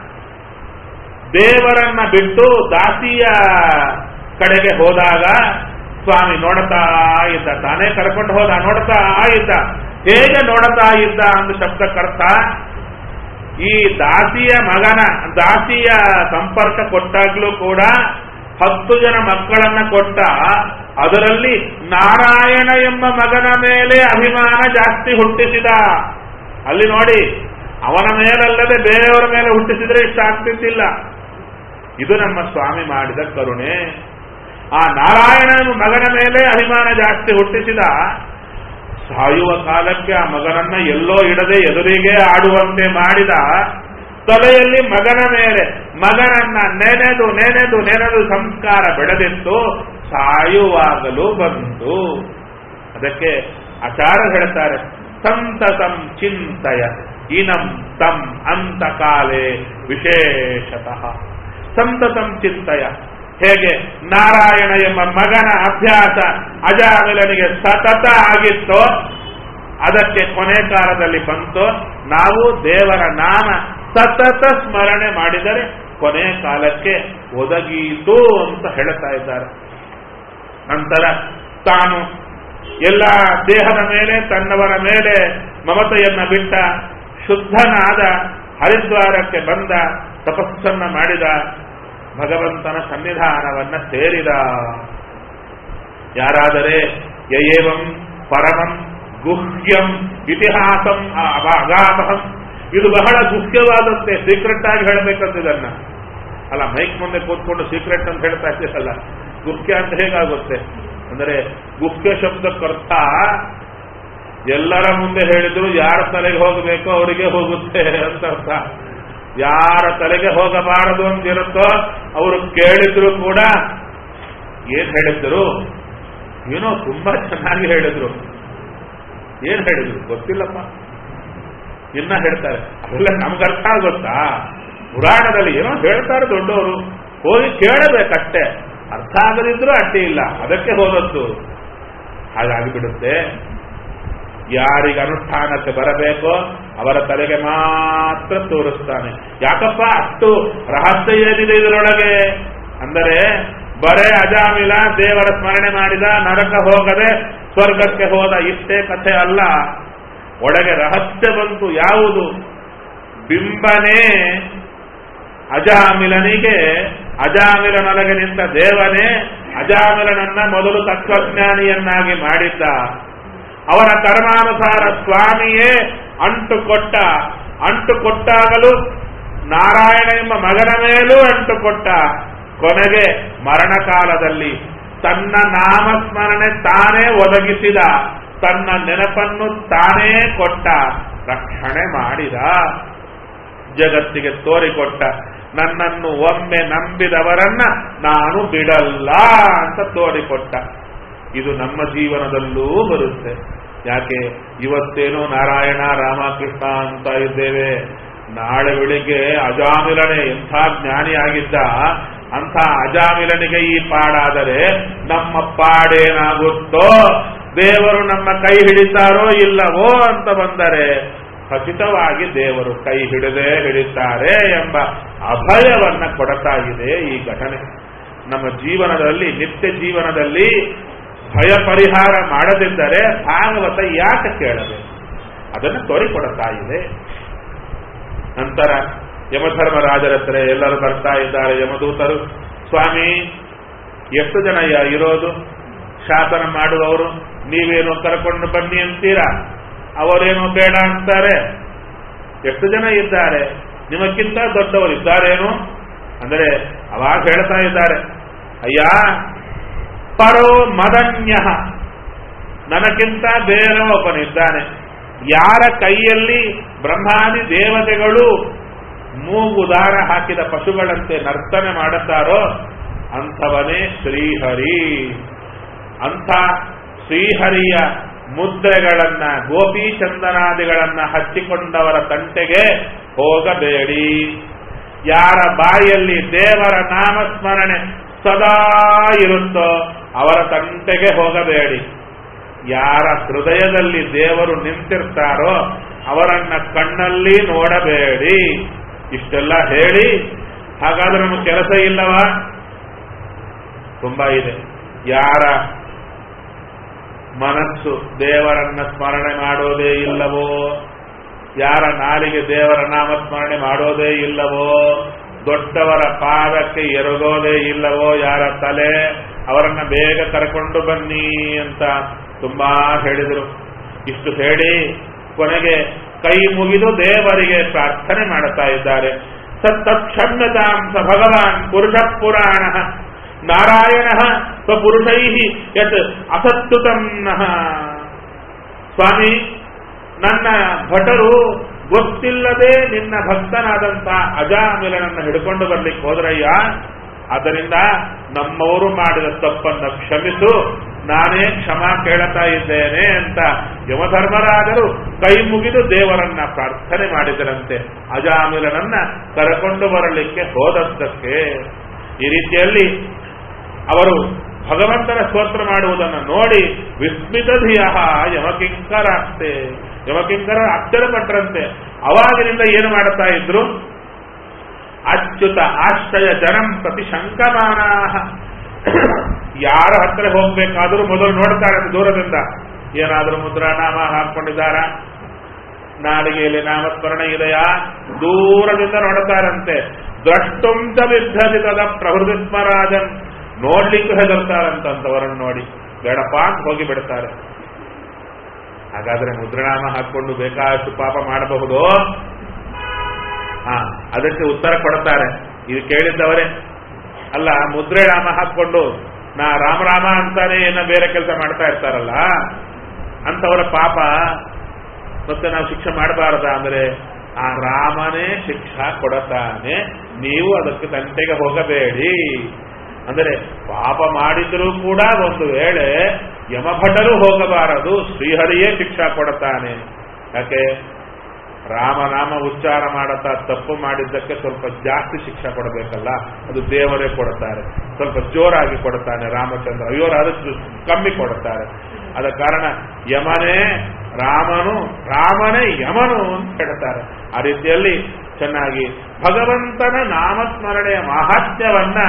ದೇವರನ್ನ ಬಿಟ್ಟು ದಾಸಿಯ ಕಡೆಗೆ ಹೋದಾಗ ಸ್ವಾಮಿ ನೋಡ್ತಾ ಇದ್ದ ತಾನೇ ಕರ್ಕೊಂಡು ಹೋದ ನೋಡ್ತಾ ಇದ್ದ ಹೇಗೆ ನೋಡ್ತಾ ಇದ್ದ ಅಂದ ಶಬ್ದಕ್ಕರ್ಥ ಈ ದಾಸಿಯ ಮಗನ ದಾಸಿಯ ಸಂಪರ್ಕ ಕೊಟ್ಟಾಗ್ಲೂ ಕೂಡ ಹತ್ತು ಜನ ಮಕ್ಕಳನ್ನ ಕೊಟ್ಟ ಅದರಲ್ಲಿ ನಾರಾಯಣ ಎಂಬ ಮಗನ ಮೇಲೆ ಅಭಿಮಾನ ಜಾಸ್ತಿ ಹುಟ್ಟಿಸಿದ ಅಲ್ಲಿ ನೋಡಿ ಅವನ ಮೇಲಲ್ಲದೆ ಬೇರೆಯವರ ಮೇಲೆ ಹುಟ್ಟಿಸಿದ್ರೆ ಇಷ್ಟ ಆಗ್ತಿದ್ದಿಲ್ಲ ಇದು ನಮ್ಮ ಸ್ವಾಮಿ ಮಾಡಿದ ಕರುಣೆ ಆ ನಾರಾಯಣನ ಮಗನ ಮೇಲೆ ಅಭಿಮಾನ ಜಾಸ್ತಿ ಹುಟ್ಟಿಸಿದ ಸಾಯುವ ಕಾಲಕ್ಕೆ ಆ ಮಗನನ್ನ ಎಲ್ಲೋ ಇಡದೆ ಎದುರಿಗೆ ಆಡುವಂತೆ ಮಾಡಿದ ತಲೆಯಲ್ಲಿ ಮಗನ ಮೇಲೆ ಮಗನನ್ನ ನೆನೆದು ನೆನೆದು ನೆನೆದು ಸಂಸ್ಕಾರ ಬೆಳೆದಿತ್ತು ಸಾಯುವಾಗಲೂ ಬಂತು ಅದಕ್ಕೆ ಆಚಾರ ಹೇಳ್ತಾರೆ ಸಂತತಂ ಚಿಂತಯ ಇನಂ ತಂ ಅಂತಕಾಲೇ ವಿಶೇಷತಃ ಸಂತತಂ ಚಿಂತಯ ಹೇಗೆ ನಾರಾಯಣ ಎಂಬ ಮಗನ ಅಭ್ಯಾಸ ಅಜಾಮಿಲನಿಗೆ ಸತತ ಆಗಿತ್ತೋ ಅದಕ್ಕೆ ಕೊನೆ ಕಾಲದಲ್ಲಿ ಬಂತು ನಾವು ದೇವರ ನಾಮ ಸತತ ಸ್ಮರಣೆ ಮಾಡಿದರೆ ಕೊನೆ ಕಾಲಕ್ಕೆ ಒದಗೀತು ಅಂತ ಹೇಳ್ತಾ ಇದ್ದಾರೆ ನಂತರ ತಾನು ಎಲ್ಲ ದೇಹದ ಮೇಲೆ ತನ್ನವರ ಮೇಲೆ ಮಮತೆಯನ್ನ ಬಿಟ್ಟ ಶುದ್ಧನಾದ ಹರಿದ್ವಾರಕ್ಕೆ ಬಂದ ತಪಸ್ಸನ್ನ ಮಾಡಿದ ಭಗವಂತನ ಸನ್ನಿಧಾನವನ್ನ ಸೇರಿದ ಯಾರಾದರೆ ಯಯೇವಂ ಪರಮಂ ಗುಹ್ಯಂ ಇತಿಹಾಸಂ ಅಗಾಮಹಂ ಇದು ಬಹಳ ಗುಹ್ಯವಾದಂತೆ ಸೀಕ್ರೆಟ್ ಆಗಿ ಹೇಳಬೇಕಂತ ಇದನ್ನ ಅಲ್ಲ ಮೈಕ್ ಮುಂದೆ ಕೂತ್ಕೊಂಡು ಸೀಕ್ರೆಟ್ ಅಂತ ಹೇಳ್ತಾ ಇದ್ದೀರಲ್ಲ ಗುಹ್ಯ ಅಂತ ಹೇಗಾಗುತ್ತೆ ಅಂದರೆ ಗುಹ್ಯ ಶಬ್ದಕ್ಕರ್ಥ ಎಲ್ಲರ ಮುಂದೆ ಹೇಳಿದ್ರು ಯಾರ ತಲೆಗೆ ಹೋಗಬೇಕೋ ಅವರಿಗೆ ಹೋಗುತ್ತೆ ಅಂತ ಅರ್ಥ ಯಾರ ತಲೆಗೆ ಹೋಗಬಾರದು ಅಂತಿರುತ್ತೋ ಅವರು ಕೇಳಿದ್ರು ಕೂಡ ಏನ್ ಹೇಳಿದ್ರು ಏನೋ ತುಂಬಾ ಚೆನ್ನಾಗಿ ಹೇಳಿದ್ರು ಏನ್ ಹೇಳಿದ್ರು ಗೊತ್ತಿಲ್ಲಪ್ಪ ಇನ್ನ ಹೇಳ್ತಾರೆ ಅವೆಲ್ಲ ನಮ್ಗೆ ಅರ್ಥ ಆಗುತ್ತಾ ಪುರಾಣದಲ್ಲಿ ಏನೋ ಹೇಳ್ತಾರೆ ದೊಡ್ಡವರು ಹೋಗಿ ಕೇಳಬೇಕಷ್ಟೇ ಅರ್ಥ ಆಗದಿದ್ರೂ ಅಡ್ಡಿ ಇಲ್ಲ ಅದಕ್ಕೆ ಹೋದದ್ದು ಹಾಗಾಗಿಬಿಡುತ್ತೆ ಯಾರಿಗೆ ಅನುಷ್ಠಾನಕ್ಕೆ ಬರಬೇಕೋ ಅವರ ತಲೆಗೆ ಮಾತ್ರ ತೋರಿಸ್ತಾನೆ ಯಾಕಪ್ಪ ಅಷ್ಟು ರಹಸ್ಯ ಏನಿದೆ ಇದರೊಳಗೆ ಅಂದರೆ ಬರೇ ಅಜಾಮಿಲ ದೇವರ ಸ್ಮರಣೆ ಮಾಡಿದ ನರಕ ಹೋಗದೆ ಸ್ವರ್ಗಕ್ಕೆ ಹೋದ ಇಷ್ಟೇ ಕಥೆ ಅಲ್ಲ ಒಳಗೆ ರಹಸ್ಯ ಬಂತು ಯಾವುದು ಬಿಂಬನೇ ಅಜಾಮಿಲನಿಗೆ ಅಜಾಮಿಲನೊಳಗೆ ನಿಂತ ದೇವನೇ ಅಜಾಮಿಲನನ್ನ ಮೊದಲು ತತ್ವಜ್ಞಾನಿಯನ್ನಾಗಿ ಮಾಡಿದ್ದ ಅವರ ಕರ್ಮಾನುಸಾರ ಸ್ವಾಮಿಯೇ ಅಂಟು ಕೊಟ್ಟ ಅಂಟು ಕೊಟ್ಟಾಗಲೂ ನಾರಾಯಣ ಎಂಬ ಮಗನ ಮೇಲೂ ಅಂಟು ಕೊಟ್ಟ ಕೊನೆಗೆ ಮರಣಕಾಲದಲ್ಲಿ ತನ್ನ ನಾಮಸ್ಮರಣೆ ತಾನೇ ಒದಗಿಸಿದ ತನ್ನ ನೆನಪನ್ನು ತಾನೇ ಕೊಟ್ಟ ರಕ್ಷಣೆ ಮಾಡಿದ ಜಗತ್ತಿಗೆ ತೋರಿಕೊಟ್ಟ ನನ್ನನ್ನು ಒಮ್ಮೆ ನಂಬಿದವರನ್ನ ನಾನು ಬಿಡಲ್ಲ ಅಂತ ತೋರಿಕೊಟ್ಟ ಇದು ನಮ್ಮ ಜೀವನದಲ್ಲೂ ಬರುತ್ತೆ ಯಾಕೆ ಇವತ್ತೇನೋ ನಾರಾಯಣ ರಾಮಕೃಷ್ಣ ಅಂತ ಇದ್ದೇವೆ ನಾಳೆ ಬೆಳಿಗ್ಗೆ ಅಜಾಮಿಲನೆ ಎಂಥ ಜ್ಞಾನಿಯಾಗಿದ್ದ ಅಂಥ ಅಜಾಮಿಲನಿಗೆ ಈ ಪಾಡಾದರೆ ನಮ್ಮ ಪಾಡೇನಾಗುತ್ತೋ ದೇವರು ನಮ್ಮ ಕೈ ಹಿಡಿತಾರೋ ಇಲ್ಲವೋ ಅಂತ ಬಂದರೆ ಖಚಿತವಾಗಿ ದೇವರು ಕೈ ಹಿಡದೆ ಹಿಡಿತಾರೆ ಎಂಬ ಅಭಯವನ್ನ ಕೊಡ್ತಾ ಇದೆ ಈ ಘಟನೆ ನಮ್ಮ ಜೀವನದಲ್ಲಿ ನಿತ್ಯ ಜೀವನದಲ್ಲಿ ಭಯ ಪರಿಹಾರ ಮಾಡದಿದ್ದರೆ ಭಾಗವತ ಯಾಕೆ ಕೇಳಬೇಕು ಅದನ್ನು ತೋರಿಕೊಡ್ತಾ ಇದೆ ನಂತರ ಯಮಧರ್ಮರಾಜರ ಹತ್ರ ಎಲ್ಲರೂ ಬರ್ತಾ ಇದ್ದಾರೆ ಯಮದೂತರು ಸ್ವಾಮಿ ಎಷ್ಟು ಜನ ಯ- ಇರೋದು ಶಾಸನ ಮಾಡುವವರು ನೀವೇನು ಕರ್ಕೊಂಡು ಬನ್ನಿ ಅಂತೀರಾ ಅವರೇನು ಬೇಡ ಅಂತಾರೆ ಎಷ್ಟು ಜನ ಇದ್ದಾರೆ ನಿಮಕ್ಕಿಂತ ದೊಡ್ಡವರು ಇದ್ದಾರೇನು ಅಂದರೆ ಅವಾಗ ಹೇಳ್ತಾ ಇದ್ದಾರೆ ಅಯ್ಯ ಪರೋ ಮದನ್ಯ ನನಗಿಂತ ಬೇರೆ ಒಬ್ಬನಿದ್ದಾನೆ ಯಾರ ಕೈಯಲ್ಲಿ ಬ್ರಹ್ಮಾದಿ ದೇವತೆಗಳು ಮೂಗು ದಾರ ಹಾಕಿದ ಪಶುಗಳಂತೆ ನರ್ತನೆ ಮಾಡುತ್ತಾರೋ ಅಂಥವನೇ ಶ್ರೀಹರಿ ಅಂಥ ಶ್ರೀಹರಿಯ ಮುದ್ರೆಗಳನ್ನ ಗೋಪಿ ಚಂದನಾದಿಗಳನ್ನ ಹಚ್ಚಿಕೊಂಡವರ ತಂಟೆಗೆ ಹೋಗಬೇಡಿ ಯಾರ ಬಾಯಲ್ಲಿ ದೇವರ ನಾಮಸ್ಮರಣೆ ಸದಾ ಇರುತ್ತೋ ಅವರ ತಂಟೆಗೆ ಹೋಗಬೇಡಿ ಯಾರ ಹೃದಯದಲ್ಲಿ ದೇವರು ನಿಂತಿರ್ತಾರೋ ಅವರನ್ನ ಕಣ್ಣಲ್ಲಿ ನೋಡಬೇಡಿ ಇಷ್ಟೆಲ್ಲ ಹೇಳಿ ಹಾಗಾದ್ರೆ ನಮಗೆ ಕೆಲಸ ಇಲ್ಲವಾ ತುಂಬಾ ಇದೆ ಯಾರ ಮನಸ್ಸು ದೇವರನ್ನ ಸ್ಮರಣೆ ಮಾಡೋದೇ ಇಲ್ಲವೋ ಯಾರ ನಾಲಿಗೆ ದೇವರ ನಾಮಸ್ಮರಣೆ ಮಾಡೋದೇ ಇಲ್ಲವೋ ದೊಡ್ಡವರ ಪಾದಕ್ಕೆ ಎರಗೋದೇ ಇಲ್ಲವೋ ಯಾರ ತಲೆ ಅವರನ್ನ ಬೇಗ ಕರ್ಕೊಂಡು ಬನ್ನಿ ಅಂತ ತುಂಬಾ ಹೇಳಿದರು ಇಷ್ಟು ಹೇಳಿ ಕೊನೆಗೆ ಕೈ ಮುಗಿದು ದೇವರಿಗೆ ಪ್ರಾರ್ಥನೆ ಮಾಡುತ್ತಾ ಇದ್ದಾರೆ ಸತ್ತಕ್ಷಮ್ಯತಾಂಸ ಭಗವಾನ್ ಪುರುಷ ಪುರಾಣ ನಾರಾಯಣ ಸ್ವಪುರುಷೈ ಯತ್ ಅಸತ್ತುತಂ ನಃ ಸ್ವಾಮಿ ನನ್ನ ಭಟರು ಗೊತ್ತಿಲ್ಲದೆ ನಿನ್ನ ಭಕ್ತನಾದಂತ ಅಜಾಮಿಲನನ್ನು ಹಿಡ್ಕೊಂಡು ಬರ್ಲಿಕ್ಕೆ ಹೋದ್ರಯ್ಯ ಆದ್ದರಿಂದ ನಮ್ಮವರು ಮಾಡಿದ ತಪ್ಪನ್ನ ಕ್ಷಮಿಸು ನಾನೇ ಕ್ಷಮ ಕೇಳುತ್ತಾ ಇದ್ದೇನೆ ಅಂತ ಯಮಧರ್ಮರಾಜರು ಕೈ ಮುಗಿದು ದೇವರನ್ನ ಪ್ರಾರ್ಥನೆ ಮಾಡಿದರಂತೆ ಅಜಾಮಿಲನನ್ನ ಕರೆಕೊಂಡು ಬರಲಿಕ್ಕೆ ಹೋದದ್ದಕ್ಕೆ ಈ ರೀತಿಯಲ್ಲಿ ಅವರು ಭಗವಂತನ ಸ್ತೋತ್ರ ಮಾಡುವುದನ್ನು ನೋಡಿ ವಿಸ್ಮಿತ ಧಿಯ ಯಮಕಿಂಕರಾಗ್ತೆ ಯಮಕಿಂಕರ ಆಶ್ಚರ್ಯಪಟ್ಟರಂತೆ ಅವಾಗಿನಿಂದ ಏನು ಮಾಡುತ್ತಾ ಇದ್ರು ಅಚ್ಯುತ ಆಶ್ರಯ ಜನಂ ಪ್ರತಿ ಶಂಕಮಾನ ಯಾರ ಹತ್ರ ಹೋಗ್ಬೇಕಾದ್ರೂ ಮೊದಲು ನೋಡ್ತಾರೆ ದೂರದಿಂದ ಏನಾದರೂ ಮುದ್ರಾನಾಮ ಹಾಕೊಂಡಿದ್ದಾರ ನಾಲಿಗೆಯಲ್ಲಿ ನಾಮಸ್ಮರಣೆ ಇದೆಯಾ ದೂರದಿಂದ ನೋಡ್ತಾರಂತೆ ದ್ರಷ್ಟುಂಚ ವಿದ್ಧರಿತದ ಪ್ರಹೃತಿ ಸ್ಮರಾಜನ್ ನೋಡ್ಲಿಕ್ಕೂ ಹೆದರ್ತಾರಂತವರನ್ನು ನೋಡಿ ಬೇಡಪ್ಪ ಅಂತ ಹೋಗಿ ಬಿಡ್ತಾರೆ ಹಾಗಾದ್ರೆ ಮುದ್ರಣಾಮ ಹಾಕೊಂಡು ಬೇಕಾದಷ್ಟು ಪಾಪ ಮಾಡಬಹುದು ಹಾ ಅದಕ್ಕೆ ಉತ್ತರ ಕೊಡ್ತಾರೆ ಇದು ಕೇಳಿದ್ದವರೇ ಅಲ್ಲ ಮುದ್ರೆ ರಾಮ ಹಾಕೊಂಡು ನಾ ರಾಮರಾಮ ಅಂತಾನೆ ಏನೋ ಬೇರೆ ಕೆಲಸ ಮಾಡ್ತಾ ಇರ್ತಾರಲ್ಲ ಅಂತವರ ಪಾಪ ಮತ್ತೆ ನಾವು ಶಿಕ್ಷೆ ಮಾಡಬಾರದ ಅಂದ್ರೆ ಆ ರಾಮನೇ ಶಿಕ್ಷಾ ಕೊಡತಾನೆ ನೀವು ಅದಕ್ಕೆ ತಂಟೆಗೆ ಹೋಗಬೇಡಿ ಅಂದರೆ ಪಾಪ ಮಾಡಿದರೂ ಕೂಡ ಒಂದು ವೇಳೆ ಯಮಭಟರು ಹೋಗಬಾರದು ಶ್ರೀಹರಿಯೇ ಶಿಕ್ಷಾ ಕೊಡುತ್ತಾನೆ ಯಾಕೆ ರಾಮನಾಮ ಉಚ್ಚಾರ ಮಾಡುತ್ತಾ ತಪ್ಪು ಮಾಡಿದ್ದಕ್ಕೆ ಸ್ವಲ್ಪ ಜಾಸ್ತಿ ಶಿಕ್ಷೆ ಕೊಡಬೇಕಲ್ಲ ಅದು ದೇವರೇ ಕೊಡುತ್ತಾರೆ ಸ್ವಲ್ಪ ಜೋರಾಗಿ ಕೊಡುತ್ತಾನೆ ರಾಮಚಂದ್ರ ಅಯ್ಯೋ ಅದಕ್ಕೆ ಕಮ್ಮಿ ಕೊಡುತ್ತಾರೆ ಅದ ಕಾರಣ ಯಮನೇ ರಾಮನು ರಾಮನೇ ಯಮನು ಅಂತ ಹೇಳ್ತಾರೆ ಆ ರೀತಿಯಲ್ಲಿ ಚೆನ್ನಾಗಿ ಭಗವಂತನ ನಾಮಸ್ಮರಣೆಯ ಮಹಾತ್ಮ್ಯವನ್ನ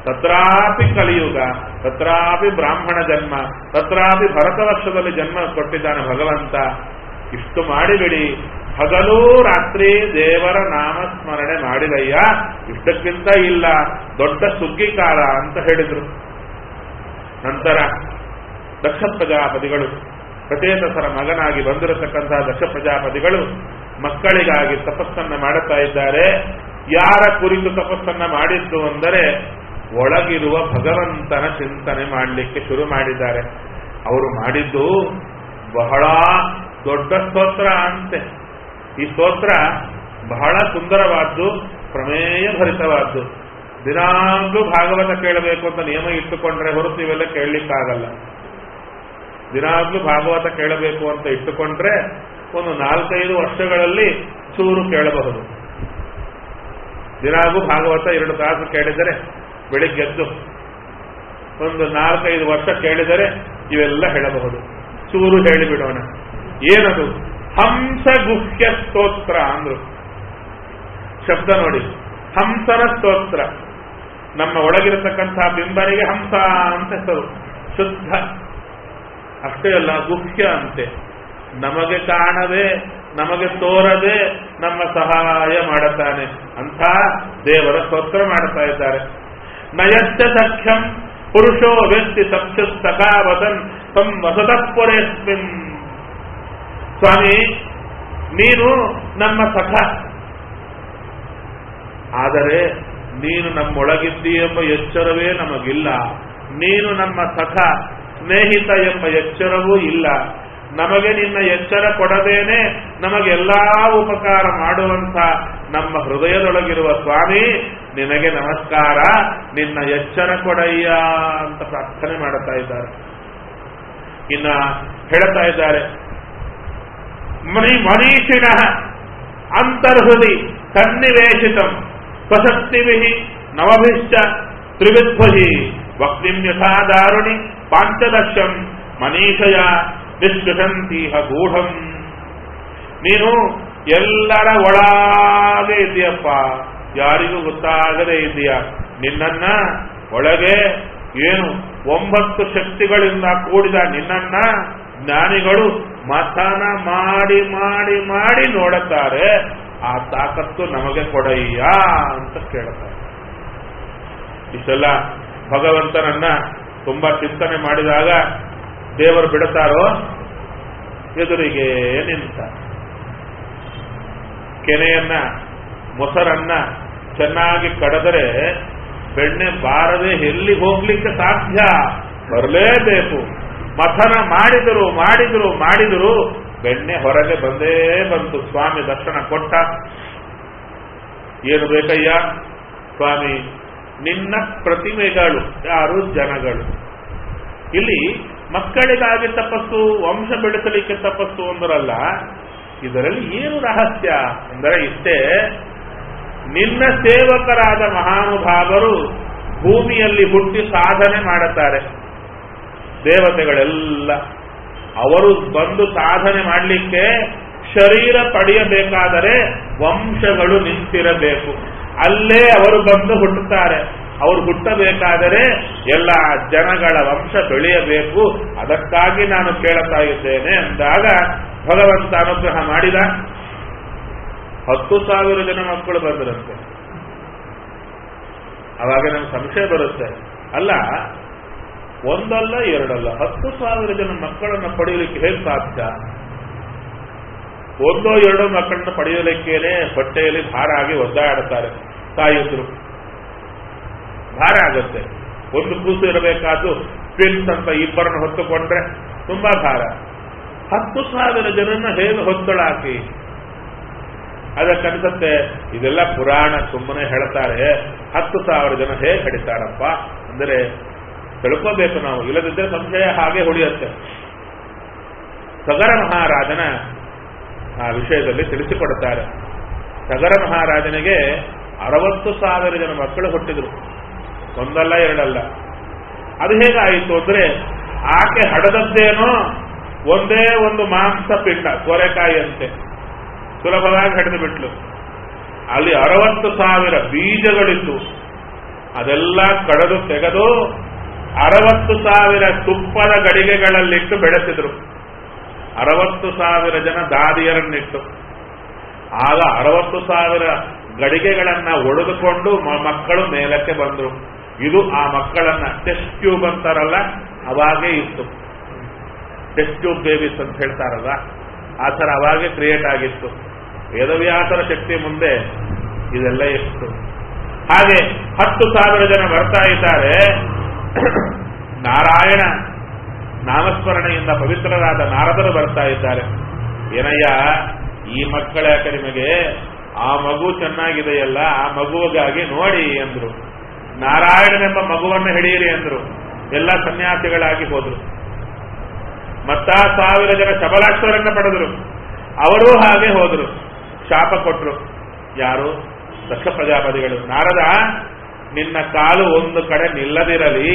ತತ್ರಾಪಿ ಕಲಿಯುಗ ತತ್ರಾಪಿ ಬ್ರಾಹ್ಮಣ ಜನ್ಮ ತತ್ರಾಪಿ ಭರತವರ್ಷದಲ್ಲಿ ಜನ್ಮ ಕೊಟ್ಟಿದ್ದಾನೆ ಭಗವಂತ ಇಷ್ಟು ಮಾಡಿಬಿಡಿ ಹಗಲೂ ರಾತ್ರಿ ದೇವರ ನಾಮಸ್ಮರಣೆ ಮಾಡಿದಯ್ಯ ಇಷ್ಟಕ್ಕಿಂತ ಇಲ್ಲ ದೊಡ್ಡ ಸುಗ್ಗಿ ಕಾಲ ಅಂತ ಹೇಳಿದ್ರು ನಂತರ ದಕ್ಷ ಪ್ರಜಾಪತಿಗಳು ಪ್ರಚೇತಸರ ಮಗನಾಗಿ ಬಂದಿರತಕ್ಕಂತಹ ದಕ್ಷ ಪ್ರಜಾಪತಿಗಳು ಮಕ್ಕಳಿಗಾಗಿ ತಪಸ್ಸನ್ನ ಮಾಡುತ್ತಾ ಇದ್ದಾರೆ ಯಾರ ಕುರಿತು ತಪಸ್ಸನ್ನ ಮಾಡಿದ್ದು ಅಂದರೆ ಒಳಗಿರುವ ಭಗವಂತನ ಚಿಂತನೆ ಮಾಡಲಿಕ್ಕೆ ಶುರು ಮಾಡಿದ್ದಾರೆ ಅವರು ಮಾಡಿದ್ದು ಬಹಳ ದೊಡ್ಡ ಸ್ತೋತ್ರ ಅಂತೆ ಈ ಸ್ತೋತ್ರ ಬಹಳ ಸುಂದರವಾದ್ದು ಪ್ರಮೇಯ ಭರಿತವಾದ್ದು ದಿನಾಗ್ಲೂ ಭಾಗವತ ಕೇಳಬೇಕು ಅಂತ ನಿಯಮ ಇಟ್ಟುಕೊಂಡ್ರೆ ಹೊರತು ಇವೆಲ್ಲ ಕೇಳಲಿಕ್ಕಾಗಲ್ಲ ದಿನಾಗ್ಲೂ ಭಾಗವತ ಕೇಳಬೇಕು ಅಂತ ಇಟ್ಟುಕೊಂಡ್ರೆ ಒಂದು ನಾಲ್ಕೈದು ವರ್ಷಗಳಲ್ಲಿ ಚೂರು ಕೇಳಬಹುದು ದಿನಾಗೂ ಭಾಗವತ ಎರಡು ತಾಸು ಕೇಳಿದರೆ ಬೆಳಿಗ್ಗೆದ್ದು ಒಂದು ನಾಲ್ಕೈದು ವರ್ಷ ಕೇಳಿದರೆ ಇವೆಲ್ಲ ಹೇಳಬಹುದು ಚೂರು ಹೇಳಿಬಿಡೋಣ ಏನದು ಹಂಸ ಗುಹ್ಯ ಸ್ತೋತ್ರ ಅಂದ್ರು ಶಬ್ದ ನೋಡಿ ಹಂಸನ ಸ್ತೋತ್ರ ನಮ್ಮ ಒಳಗಿರತಕ್ಕಂತಹ ಬಿಂಬನಿಗೆ ಹಂಸ ಅಂತ ಹೆಸರು ಶುದ್ಧ ಅಷ್ಟೇ ಅಲ್ಲ ಗುಹ್ಯ ಅಂತೆ ನಮಗೆ ಕಾಣದೆ ನಮಗೆ ತೋರದೆ ನಮ್ಮ ಸಹಾಯ ಮಾಡುತ್ತಾನೆ ಅಂತ ದೇವರ ಸ್ತೋತ್ರ ಮಾಡುತ್ತಾ ಇದ್ದಾರೆ ನಯಸ್ಯ ಸಖ್ಯಂ ಪುರುಷೋ ವ್ಯಕ್ತಿ ಸಖ್ಯ ಸಖಾವತನ್ ತಂ ವಸತಪುರೇಸ್ಮಿನ್ ಸ್ವಾಮಿ ನೀನು ನಮ್ಮ ಸಖ ಆದರೆ ನೀನು ನಮ್ಮೊಳಗಿದ್ದಿ ಎಂಬ ಎಚ್ಚರವೇ ನಮಗಿಲ್ಲ ನೀನು ನಮ್ಮ ಸಖ ಸ್ನೇಹಿತ ಎಂಬ ಎಚ್ಚರವೂ ಇಲ್ಲ ನಮಗೆ ನಿನ್ನ ಎಚ್ಚರ ಕೊಡದೇನೆ ನಮಗೆಲ್ಲಾ ಉಪಕಾರ ಮಾಡುವಂತ ನಮ್ಮ ಹೃದಯದೊಳಗಿರುವ ಸ್ವಾಮಿ ನಿನಗೆ ನಮಸ್ಕಾರ ನಿನ್ನ ಎಚ್ಚರ ಕೊಡಯ್ಯ ಅಂತ ಪ್ರಾರ್ಥನೆ ಮಾಡುತ್ತಾ ಇದ್ದಾರೆ ಇನ್ನ ಹೇಳ್ತಾ ಇದ್ದಾರೆ ಮನಿ ಮನೀಷಿಣ ಅಂತರ್ಹೃದಿ ಸನ್ನಿವೇಶಿತಂ ಸ್ವಶಕ್ತಿಭಿ ನವಭಿಶ್ಚ ತ್ರಿವಿಧ್ವಜಿ ವಕ್ತಿಂ ಯಥಾ ದಾರುಣಿ ಪಾಂಚದಶಂ ಮನೀಷಯ ನಿಷ್ಕೃಷಂತೀಹ ಗೂಢಂ ನೀನು ಎಲ್ಲರ ಒಳಗೆ ಇದೆಯಪ್ಪ ಯಾರಿಗೂ ಗೊತ್ತಾಗದೇ ಇದೆಯ ನಿನ್ನನ್ನ ಒಳಗೆ ಏನು ಒಂಬತ್ತು ಶಕ್ತಿಗಳಿಂದ ಕೂಡಿದ ನಿನ್ನನ್ನ ಜ್ಞಾನಿಗಳು ಮಥನ ಮಾಡಿ ಮಾಡಿ ಮಾಡಿ ನೋಡುತ್ತಾರೆ ಆ ತಾಕತ್ತು ನಮಗೆ ಕೊಡಯ್ಯ ಅಂತ ಕೇಳುತ್ತಾರೆ ಇಷ್ಟೆಲ್ಲ ಭಗವಂತನನ್ನ ತುಂಬಾ ಚಿಂತನೆ ಮಾಡಿದಾಗ ದೇವರು ಬಿಡುತ್ತಾರೋ ಎದುರಿಗೆ ನಿಂತ ಕೆನೆಯನ್ನ ಮೊಸರನ್ನ ಚೆನ್ನಾಗಿ ಕಡದರೆ ಬೆಣ್ಣೆ ಬಾರದೆ ಎಲ್ಲಿ ಹೋಗ್ಲಿಕ್ಕೆ ಸಾಧ್ಯ ಬರಲೇಬೇಕು ಮಥನ ಮಾಡಿದರು ಮಾಡಿದರು ಮಾಡಿದರು ಬೆಣ್ಣೆ ಹೊರಗೆ ಬಂದೇ ಬಂತು ಸ್ವಾಮಿ ದರ್ಶನ ಕೊಟ್ಟ ಏನು ಬೇಕಯ್ಯ ಸ್ವಾಮಿ ನಿನ್ನ ಪ್ರತಿಮೆಗಳು ಯಾರು ಜನಗಳು ಇಲ್ಲಿ ಮಕ್ಕಳಿಗಾಗಿ ತಪಸ್ಸು ವಂಶ ಬೆಳೆಸಲಿಕ್ಕೆ ತಪಸ್ಸು ಅಂದ್ರಲ್ಲ ಇದರಲ್ಲಿ ಏನು ರಹಸ್ಯ ಅಂದರೆ ಇಷ್ಟೇ ನಿನ್ನ ಸೇವಕರಾದ ಮಹಾನುಭಾವರು ಭೂಮಿಯಲ್ಲಿ ಹುಟ್ಟಿ ಸಾಧನೆ ಮಾಡುತ್ತಾರೆ ದೇವತೆಗಳೆಲ್ಲ ಅವರು ಬಂದು ಸಾಧನೆ ಮಾಡಲಿಕ್ಕೆ ಶರೀರ ಪಡೆಯಬೇಕಾದರೆ ವಂಶಗಳು ನಿಂತಿರಬೇಕು ಅಲ್ಲೇ ಅವರು ಬಂದು ಹುಟ್ಟುತ್ತಾರೆ ಅವರು ಹುಟ್ಟಬೇಕಾದರೆ ಎಲ್ಲ ಜನಗಳ ವಂಶ ಬೆಳೆಯಬೇಕು ಅದಕ್ಕಾಗಿ ನಾನು ಕೇಳುತ್ತಾ ಇದ್ದೇನೆ ಅಂದಾಗ ಭಗವಂತ ಅನುಗ್ರಹ ಮಾಡಿದ ಹತ್ತು ಸಾವಿರ ಜನ ಮಕ್ಕಳು ಬಂದರಂತೆ ಅವಾಗ ನಮ್ಗೆ ಸಂಶಯ ಬರುತ್ತೆ ಅಲ್ಲ ಒಂದಲ್ಲ ಎರಡಲ್ಲ ಹತ್ತು ಸಾವಿರ ಜನ ಮಕ್ಕಳನ್ನು ಪಡೆಯಲಿಕ್ಕೆ ಹೇಗೆ ಸಾಧ್ಯ ಒಂದೋ ಎರಡೋ ಮಕ್ಕಳನ್ನು ಪಡೆಯಲಿಕ್ಕೇನೆ ಹೊಟ್ಟೆಯಲ್ಲಿ ಭಾರ ಆಗಿ ಒದ್ದಾಡುತ್ತಾರೆ ತಾಯಿದ್ರು ಭಾರ ಆಗುತ್ತೆ ಒಂದು ಕೂಸು ಇರಬೇಕಾದ್ದು ಟ್ವಿನ್ಸ್ ಅಂತ ಇಬ್ಬರನ್ನು ಹೊತ್ತುಕೊಂಡ್ರೆ ತುಂಬಾ ಭಾರ ಹತ್ತು ಸಾವಿರ ಜನರನ್ನ ಹೇಗೆ ಹೊತ್ತಳಾಕಿ ಅದಕ್ಕನ್ಸುತ್ತೆ ಇದೆಲ್ಲ ಪುರಾಣ ಸುಮ್ಮನೆ ಹೇಳ್ತಾರೆ ಹತ್ತು ಸಾವಿರ ಜನ ಹೇಗೆ ಹಿಡಿತಾರಪ್ಪ ಅಂದರೆ ತಿಳ್ಕೋಬೇಕು ನಾವು ಇಲ್ಲದಿದ್ದರೆ ಸಂಶಯ ಹಾಗೆ ಹೊಡೆಯುತ್ತೆ ಸಗರ ಮಹಾರಾಜನ ಆ ವಿಷಯದಲ್ಲಿ ತಿಳಿಸಿಕೊಡುತ್ತಾರೆ ಸಗರ ಮಹಾರಾಜನಿಗೆ ಅರವತ್ತು ಸಾವಿರ ಜನ ಮಕ್ಕಳು ಹುಟ್ಟಿದ್ರು ಒಂದಲ್ಲ ಎರಡಲ್ಲ ಅದು ಹೇಗಾಯಿತು ಅಂದ್ರೆ ಆಕೆ ಹಡದದ್ದೇನೋ ಒಂದೇ ಒಂದು ಮಾಂಸ ಪಿಂಡ ಸೋರೆಕಾಯಿಯಂತೆ ಸುಲಭವಾಗಿ ಹಡಿದು ಬಿಟ್ಲು ಅಲ್ಲಿ ಅರವತ್ತು ಸಾವಿರ ಬೀಜಗಳಿತ್ತು ಅದೆಲ್ಲ ಕಳೆದು ತೆಗೆದು ಅರವತ್ತು ಸಾವಿರ ತುಪ್ಪದ ಗಡಿಗೆಗಳಲ್ಲಿಟ್ಟು ಬೆಳೆಸಿದ್ರು ಅರವತ್ತು ಸಾವಿರ ಜನ ದಾದಿಯರನ್ನಿಟ್ಟು ಆಗ ಅರವತ್ತು ಸಾವಿರ ಗಡಿಗೆಗಳನ್ನ ಒಡೆದುಕೊಂಡು ಮ- ಮಕ್ಕಳು ಮೇಲಕ್ಕೆ ಬಂದರು ಇದು ಆ ಮಕ್ಕಳನ್ನ ಟೆಸ್ಟ್ ಟ್ಯೂಬ್ ಅಂತಾರಲ್ಲ ಅವಾಗೇ ಇತ್ತು ಟೆಸ್ಟ್ ಟ್ಯೂಬ್ ಬೇಬೀಸ್ ಅಂತ ಹೇಳ್ತಾರಲ್ಲ ಆ ಥರ ಅವಾಗೇ ಕ್ರಿಯೇಟ್ ಆಗಿತ್ತು ವೇದವ್ಯಾಸರ ಶಕ್ತಿ ಮುಂದೆ ಇದೆಲ್ಲ ಎಷ್ಟು ಹಾಗೆ ಹತ್ತು ಸಾವಿರ ಜನ ಬರ್ತಾ ಇದ್ದಾರೆ ನಾರಾಯಣ ನಾಮಸ್ಮರಣೆಯಿಂದ ಪವಿತ್ರರಾದ ನಾರದರು ಬರ್ತಾ ಇದ್ದಾರೆ ಏನಯ್ಯ ಈ ಮಕ್ಕಳ ಯಾಕೆ ನಿಮಗೆ ಆ ಮಗು ಚೆನ್ನಾಗಿದೆಯಲ್ಲ ಆ ಮಗುವಿಗಾಗಿ ನೋಡಿ ಎಂದ್ರು ನಾರಾಯಣನೆಂಬ ಮಗುವನ್ನು ಹಿಡಿಯಿರಿ ಎಂದ್ರು ಎಲ್ಲ ಸನ್ಯಾಸಿಗಳಾಗಿ ಹೋದ್ರು ಮತ್ತ ಸಾವಿರ ಜನ ಶಬಲಾಕ್ಷರನ್ನ ಪಡೆದರು ಅವರೂ ಹಾಗೆ ಹೋದ್ರು ಶಾಪ ಕೊಟ್ರು ಯಾರು ದಕ್ಷ ಪ್ರಜಾಪತಿಗಳು ನಾರದ ನಿನ್ನ ಕಾಲು ಒಂದು ಕಡೆ ನಿಲ್ಲದಿರಲಿ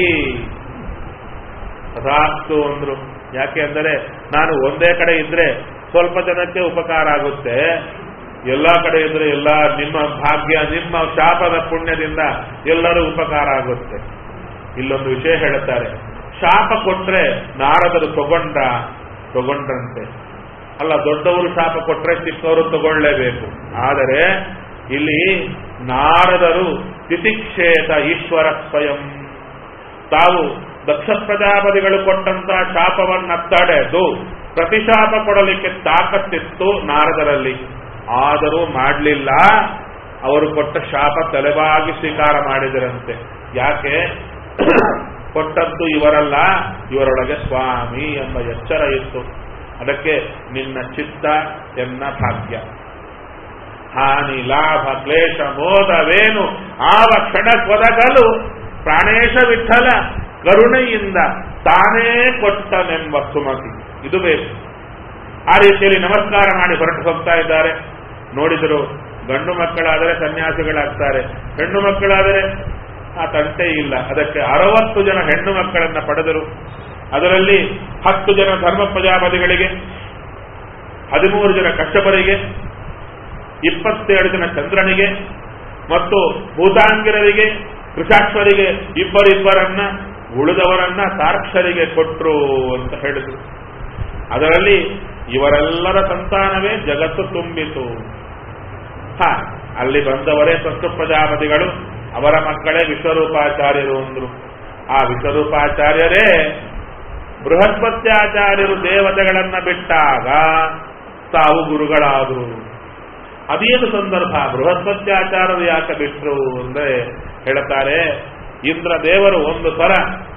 ತಥಾಸ್ತು ಅಂದ್ರು ಯಾಕೆ ಅಂದರೆ ನಾನು ಒಂದೇ ಕಡೆ ಇದ್ರೆ ಸ್ವಲ್ಪ ಜನಕ್ಕೆ ಉಪಕಾರ ಆಗುತ್ತೆ ಎಲ್ಲಾ ಕಡೆ ಇದ್ರೆ ಎಲ್ಲ ನಿಮ್ಮ ಭಾಗ್ಯ ನಿಮ್ಮ ಶಾಪದ ಪುಣ್ಯದಿಂದ ಎಲ್ಲರೂ ಉಪಕಾರ ಆಗುತ್ತೆ ಇಲ್ಲೊಂದು ವಿಷಯ ಹೇಳುತ್ತಾರೆ ಶಾಪ ಕೊಟ್ರೆ ನಾರದರು ತಗೊಂಡ ತಗೊಂಡ್ರಂತೆ ಅಲ್ಲ ದೊಡ್ಡವರು ಶಾಪ ಕೊಟ್ರೆ ಚಿಕ್ಕವರು ತಗೊಳ್ಳೇಬೇಕು ಆದರೆ ಇಲ್ಲಿ ನಾರದರು ತಿತಿಕ್ಷೇತ ಈಶ್ವರ ಸ್ವಯಂ ತಾವು ದಕ್ಷ ಪ್ರಜಾಪತಿಗಳು ಕೊಟ್ಟಂತಹ ಶಾಪವನ್ನ ತಡೆದು ಪ್ರತಿಶಾಪ ಕೊಡಲಿಕ್ಕೆ ತಾಕತ್ತಿತ್ತು ನಾರದರಲ್ಲಿ ಆದರೂ ಮಾಡಲಿಲ್ಲ ಅವರು ಕೊಟ್ಟ ಶಾಪ ತಲೆಬಾಗಿ ಸ್ವೀಕಾರ ಮಾಡಿದರಂತೆ ಯಾಕೆ ಕೊಟ್ಟದ್ದು ಇವರಲ್ಲ ಇವರೊಳಗೆ ಸ್ವಾಮಿ ಎಂಬ ಎಚ್ಚರ ಇತ್ತು ಅದಕ್ಕೆ ನಿನ್ನ ಚಿತ್ತ ಎನ್ನ ಭಾಗ್ಯ ಹಾನಿ ಲಾಭ ಕ್ಲೇಶ ಮೋದವೇನು ಆವ ಕ್ಷಣ ಕೊದಗಲು ಪ್ರಾಣೇಶ ವಿಠಲ ಕರುಣೆಯಿಂದ ತಾನೇ ಕೊಟ್ಟನೆಂಬ ಸುಮತಿ ಇದು ಬೇಕು ಆ ರೀತಿಯಲ್ಲಿ ನಮಸ್ಕಾರ ಮಾಡಿ ಹೊರಟು ಹೋಗ್ತಾ ಇದ್ದಾರೆ ನೋಡಿದರು ಗಂಡು ಮಕ್ಕಳಾದರೆ ಸನ್ಯಾಸಿಗಳಾಗ್ತಾರೆ ಹೆಣ್ಣು ಮಕ್ಕಳಾದರೆ ಆ ತಂಟೆ ಇಲ್ಲ ಅದಕ್ಕೆ ಅರವತ್ತು ಜನ ಹೆಣ್ಣು ಮಕ್ಕಳನ್ನ ಪಡೆದರು ಅದರಲ್ಲಿ ಹತ್ತು ಜನ ಧರ್ಮ ಪ್ರಜಾಪತಿಗಳಿಗೆ ಹದಿಮೂರು ಜನ ಕಶ್ಯಪರಿಗೆ ಇಪ್ಪತ್ತೇಳು ಜನ ಚಂದ್ರನಿಗೆ ಮತ್ತು ಭೂತಾಂಗಿರರಿಗೆ ಕೃಷಾಕ್ಷರಿಗೆ ಇಬ್ಬರಿಬ್ಬರನ್ನ ಉಳಿದವರನ್ನ ತಾರ್ಕ್ಷರಿಗೆ ಕೊಟ್ರು ಅಂತ ಹೇಳಿದ್ರು ಅದರಲ್ಲಿ ಇವರೆಲ್ಲರ ಸಂತಾನವೇ ಜಗತ್ತು ತುಂಬಿತು ಹ ಅಲ್ಲಿ ಬಂದವರೇ ಸತ್ತು ಪ್ರಜಾಪತಿಗಳು ಅವರ ಮಕ್ಕಳೇ ವಿಶ್ವರೂಪಾಚಾರ್ಯರು ಅಂದ್ರು ಆ ವಿಶ್ವರೂಪಾಚಾರ್ಯರೇ ಬೃಹಸ್ಪತ್ಯಾಚಾರ್ಯರು ದೇವತೆಗಳನ್ನ ಬಿಟ್ಟಾಗ ತಾವು ಗುರುಗಳಾದರು ಅದೇನು ಸಂದರ್ಭ ಬೃಹಸ್ಪತ್ಯಾಚಾರ್ಯರು ಯಾಕೆ ಬಿಟ್ರು ಅಂದ್ರೆ ಹೇಳ್ತಾರೆ ಇಂದ್ರ ದೇವರು ಒಂದು ಸಲ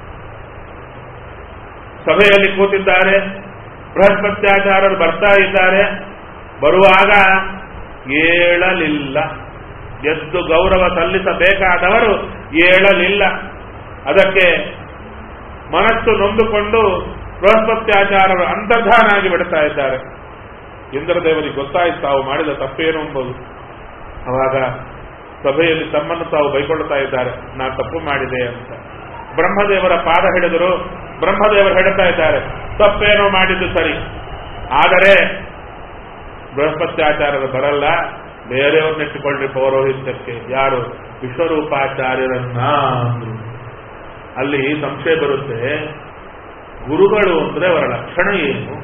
ಸಭೆಯಲ್ಲಿ ಕೂತಿದ್ದಾರೆ ಬೃಹಸ್ಪತ್ಯಾಚಾರ್ಯರು ಬರ್ತಾ ಇದ್ದಾರೆ ಬರುವಾಗ ಏಳಲಿಲ್ಲ ಎದ್ದು ಗೌರವ ಸಲ್ಲಿಸಬೇಕಾದವರು ಏಳಲಿಲ್ಲ ಅದಕ್ಕೆ ಮನಸ್ಸು ನೊಂದುಕೊಂಡು ಬೃಹಸ್ಪತ್ಯಾಚಾರ್ಯರು ಅಂತರ್ಧಾನಾಗಿ ಬಿಡ್ತಾ ಇದ್ದಾರೆ ಇಂದ್ರದೇವರಿಗೆ ಗೊತ್ತಾಯ್ತು ತಾವು ಮಾಡಿದ ತಪ್ಪೇನು ಎಂಬುದು ಅವಾಗ ಸಭೆಯಲ್ಲಿ ತಮ್ಮನ್ನು ತಾವು ಬೈಕೊಳ್ತಾ ಇದ್ದಾರೆ ನಾ ತಪ್ಪು ಮಾಡಿದೆ ಅಂತ ಬ್ರಹ್ಮದೇವರ ಪಾದ ಹಿಡಿದರು ಬ್ರಹ್ಮದೇವರು ಹೇಳ್ತಾ ಇದ್ದಾರೆ ತಪ್ಪೇನೋ ಮಾಡಿದ್ದು ಸರಿ ಆದರೆ ಬೃಹಸ್ಪತ್ಯಾಚಾರ್ಯರು ಬರಲ್ಲ ಬೇರೆಯವ್ರನ್ನಿಟ್ಟುಕೊಳ್ಳಿ ಪೌರೋಹಿತ್ಯಕ್ಕೆ ಯಾರು ವಿಶ್ವರೂಪಾಚಾರ್ಯರನ್ನ ಅಂದ್ರು ಅಲ್ಲಿ ಸಂಶಯ ಬರುತ್ತೆ ಗುರುಗಳು ಅಂದ್ರೆ ಅವರ ಲಕ್ಷಣ ಏನು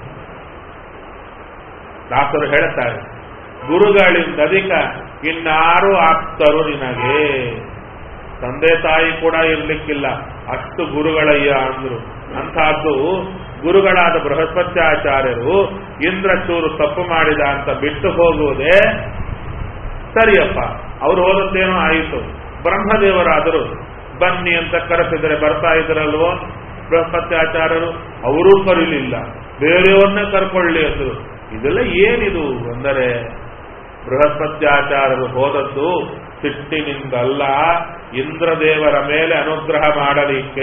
ದಾಸರು ಹೇಳುತ್ತಾರೆ ಗುರುಗಳಿಂದ ಅಧಿಕ ಇನ್ನಾರು ಆಪ್ತರು ನಿನಗೆ ತಂದೆ ತಾಯಿ ಕೂಡ ಇರ್ಲಿಕ್ಕಿಲ್ಲ ಅಷ್ಟು ಗುರುಗಳಯ್ಯ ಅಂದ್ರು ಅಂತಹದ್ದು ಗುರುಗಳಾದ ಬೃಹಸ್ಪತ್ಯಾಚಾರ್ಯರು ಇಂದ್ರ ಚೂರು ತಪ್ಪು ಮಾಡಿದ ಅಂತ ಬಿಟ್ಟು ಹೋಗುವುದೇ ಸರಿಯಪ್ಪ ಅವರು ಹೋದದ್ದೇನೋ ಆಯಿತು ಬ್ರಹ್ಮದೇವರಾದರು ಬನ್ನಿ ಅಂತ ಕರೆಸಿದರೆ ಬರ್ತಾ ಇದ್ರಲ್ವೋ ಬೃಹಸ್ಪತ್ಯಾಚಾರ್ಯರು ಅವರೂ ಕರೀಲಿಲ್ಲ ಬೇರೆಯವ್ರನ್ನೇ ಕರ್ಕೊಳ್ಳಿ ಅಂದ್ರು ಇದೆಲ್ಲ ಏನಿದು ಅಂದರೆ ಬೃಹಸ್ಪತ್ಯಾಚಾರ್ಯರು ಹೋದದ್ದು ಸಿಟ್ಟಿನಿಂದಲ್ಲ ಇಂದ್ರದೇವರ ಮೇಲೆ ಅನುಗ್ರಹ ಮಾಡಲಿಕ್ಕೆ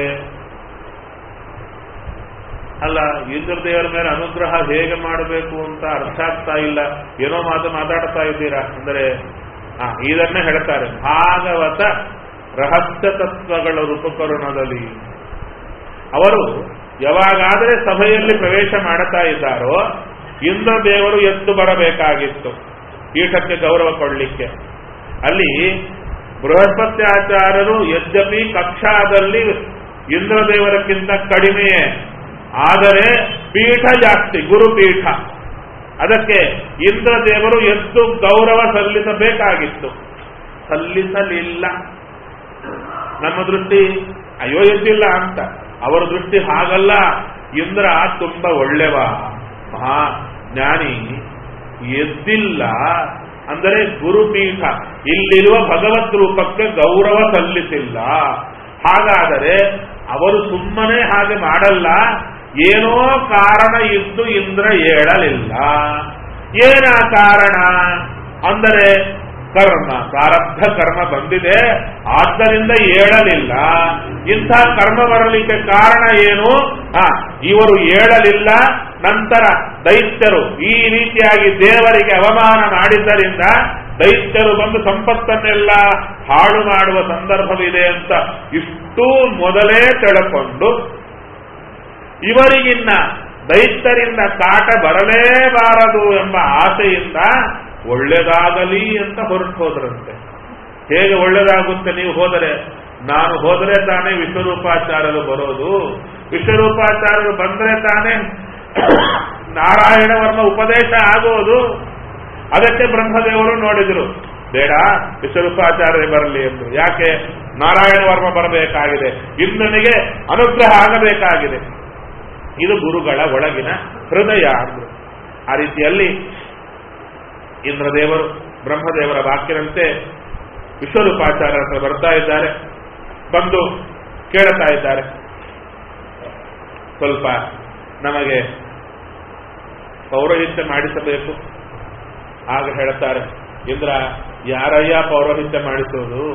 ಅಲ್ಲ ಇಂದ್ರದೇವರ ಮೇಲೆ ಅನುಗ್ರಹ ಹೇಗೆ ಮಾಡಬೇಕು ಅಂತ ಅರ್ಥ ಆಗ್ತಾ ಇಲ್ಲ ಏನೋ ಮಾತು ಮಾತಾಡ್ತಾ ಇದ್ದೀರಾ ಅಂದರೆ ಆ, ಇದನ್ನೇ ಹೇಳ್ತಾರೆ ಭಾಗವತ ರಹಸ್ಯ ತತ್ವಗಳ ರೂಪಕರಣದಲ್ಲಿ ಅವರು ಯಾವಾಗಾದರೆ ಸಭೆಯಲ್ಲಿ ಪ್ರವೇಶ ಮಾಡುತ್ತಾ ಇದ್ದಾರೋ ಇಂದ್ರದೇವರು ಎದ್ದು ಬರಬೇಕಾಗಿತ್ತು ಪೀಠಕ್ಕೆ ಗೌರವ ಕೊಡಲಿಕ್ಕೆ ಅಲ್ಲಿ ಬೃಹಸ್ಪತ್ಯಾಚಾರ್ಯರು ಯದ್ಯಪಿ ಕಕ್ಷಾದಲ್ಲಿ ಇಂದ್ರದೇವರಕ್ಕಿಂತ ಕಡಿಮೆಯೇ ಆದರೆ ಪೀಠ ಜಾಸ್ತಿ ಗುರುಪೀಠ ಅದಕ್ಕೆ ಇಂದ್ರದೇವರು ಎಷ್ಟು ಗೌರವ ಸಲ್ಲಿಸಬೇಕಾಗಿತ್ತು ಸಲ್ಲಿಸಲಿಲ್ಲ ನಮ್ಮ ದೃಷ್ಟಿ ಅಯ್ಯೋ ಎದ್ದಿಲ್ಲ ಅಂತ ಅವರ ದೃಷ್ಟಿ ಹಾಗಲ್ಲ ಇಂದ್ರ ತುಂಬಾ ಒಳ್ಳೆವ ಮಹಾ ಜ್ಞಾನಿ ಎದ್ದಿಲ್ಲ ಅಂದರೆ ಗುರುಪೀಠ ಇಲ್ಲಿರುವ ಭಗವತ್ ರೂಪಕ್ಕೆ ಗೌರವ ಸಲ್ಲಿಸಿಲ್ಲ ಹಾಗಾದರೆ ಅವರು ಸುಮ್ಮನೆ ಹಾಗೆ ಮಾಡಲ್ಲ ಏನೋ ಕಾರಣ ಇದ್ದು ಇಂದ್ರ ಏಳಲಿಲ್ಲ ಏನ ಕಾರಣ ಅಂದರೆ ಕರ್ಮ ಪ್ರಾರಬ್ಧ ಕರ್ಮ ಬಂದಿದೆ ಆದ್ದರಿಂದ ಏಳಲಿಲ್ಲ ಇಂಥ ಕರ್ಮ ಬರಲಿಕ್ಕೆ ಕಾರಣ ಏನು ಹಾ ಇವರು ಏಳಲಿಲ್ಲ ನಂತರ ದೈತ್ಯರು ಈ ರೀತಿಯಾಗಿ ದೇವರಿಗೆ ಅವಮಾನ ಮಾಡಿದ್ದರಿಂದ ದೈತ್ಯರು ಬಂದು ಸಂಪತ್ತನ್ನೆಲ್ಲ ಹಾಳು ಮಾಡುವ ಸಂದರ್ಭವಿದೆ ಅಂತ ಇಷ್ಟೂ ಮೊದಲೇ ತಿಳ್ಕೊಂಡು ಇವರಿಗಿನ್ನ ದೈತ್ಯರಿಂದ ಕಾಟ ಬರಲೇಬಾರದು ಎಂಬ ಆಸೆಯಿಂದ ಒಳ್ಳೆದಾಗಲಿ ಅಂತ ಹೊರಟು ಹೋದ್ರಂತೆ ಹೇಗೆ ಒಳ್ಳೆದಾಗುತ್ತೆ ನೀವು ಹೋದರೆ ನಾನು ಹೋದರೆ ತಾನೇ ವಿಶ್ವರೂಪಾಚಾರ್ಯರು ಬರೋದು ವಿಶ್ವರೂಪಾಚಾರ್ಯರು ಬಂದರೆ ತಾನೇ ನಾರಾಯಣವರ್ಮ ಉಪದೇಶ ಆಗೋದು ಅದಕ್ಕೆ ಬ್ರಹ್ಮದೇವರು ನೋಡಿದ್ರು ಬೇಡ ವಿಶ್ವರೂಪಾಚಾರ್ಯ ಬರಲಿ ಎಂದು ಯಾಕೆ ನಾರಾಯಣ ವರ್ಮ ಬರಬೇಕಾಗಿದೆ ಇಂದ್ರನಿಗೆ ಅನುಗ್ರಹ ಆಗಬೇಕಾಗಿದೆ ಇದು ಗುರುಗಳ ಒಳಗಿನ ಹೃದಯ ಅಂದ್ರು ಆ ರೀತಿಯಲ್ಲಿ ಇಂದ್ರದೇವರು ಬ್ರಹ್ಮದೇವರ ವಾಕ್ಯದಂತೆ ವಿಶ್ವರೂಪಾಚಾರ್ಯ ಹತ್ರ ಬರ್ತಾ ಇದ್ದಾರೆ ಬಂದು ಕೇಳುತ್ತಾ ಇದ್ದಾರೆ ಸ್ವಲ್ಪ ನಮಗೆ ಪೌರೋಹಿತ್ಯ ಮಾಡಿಸಬೇಕು ಆಗ ಹೇಳ್ತಾರೆ ಇಂದ್ರ ಯಾರಯ್ಯ ಪೌರೋಹಿತ್ಯ ಮಾಡಿಸೋದು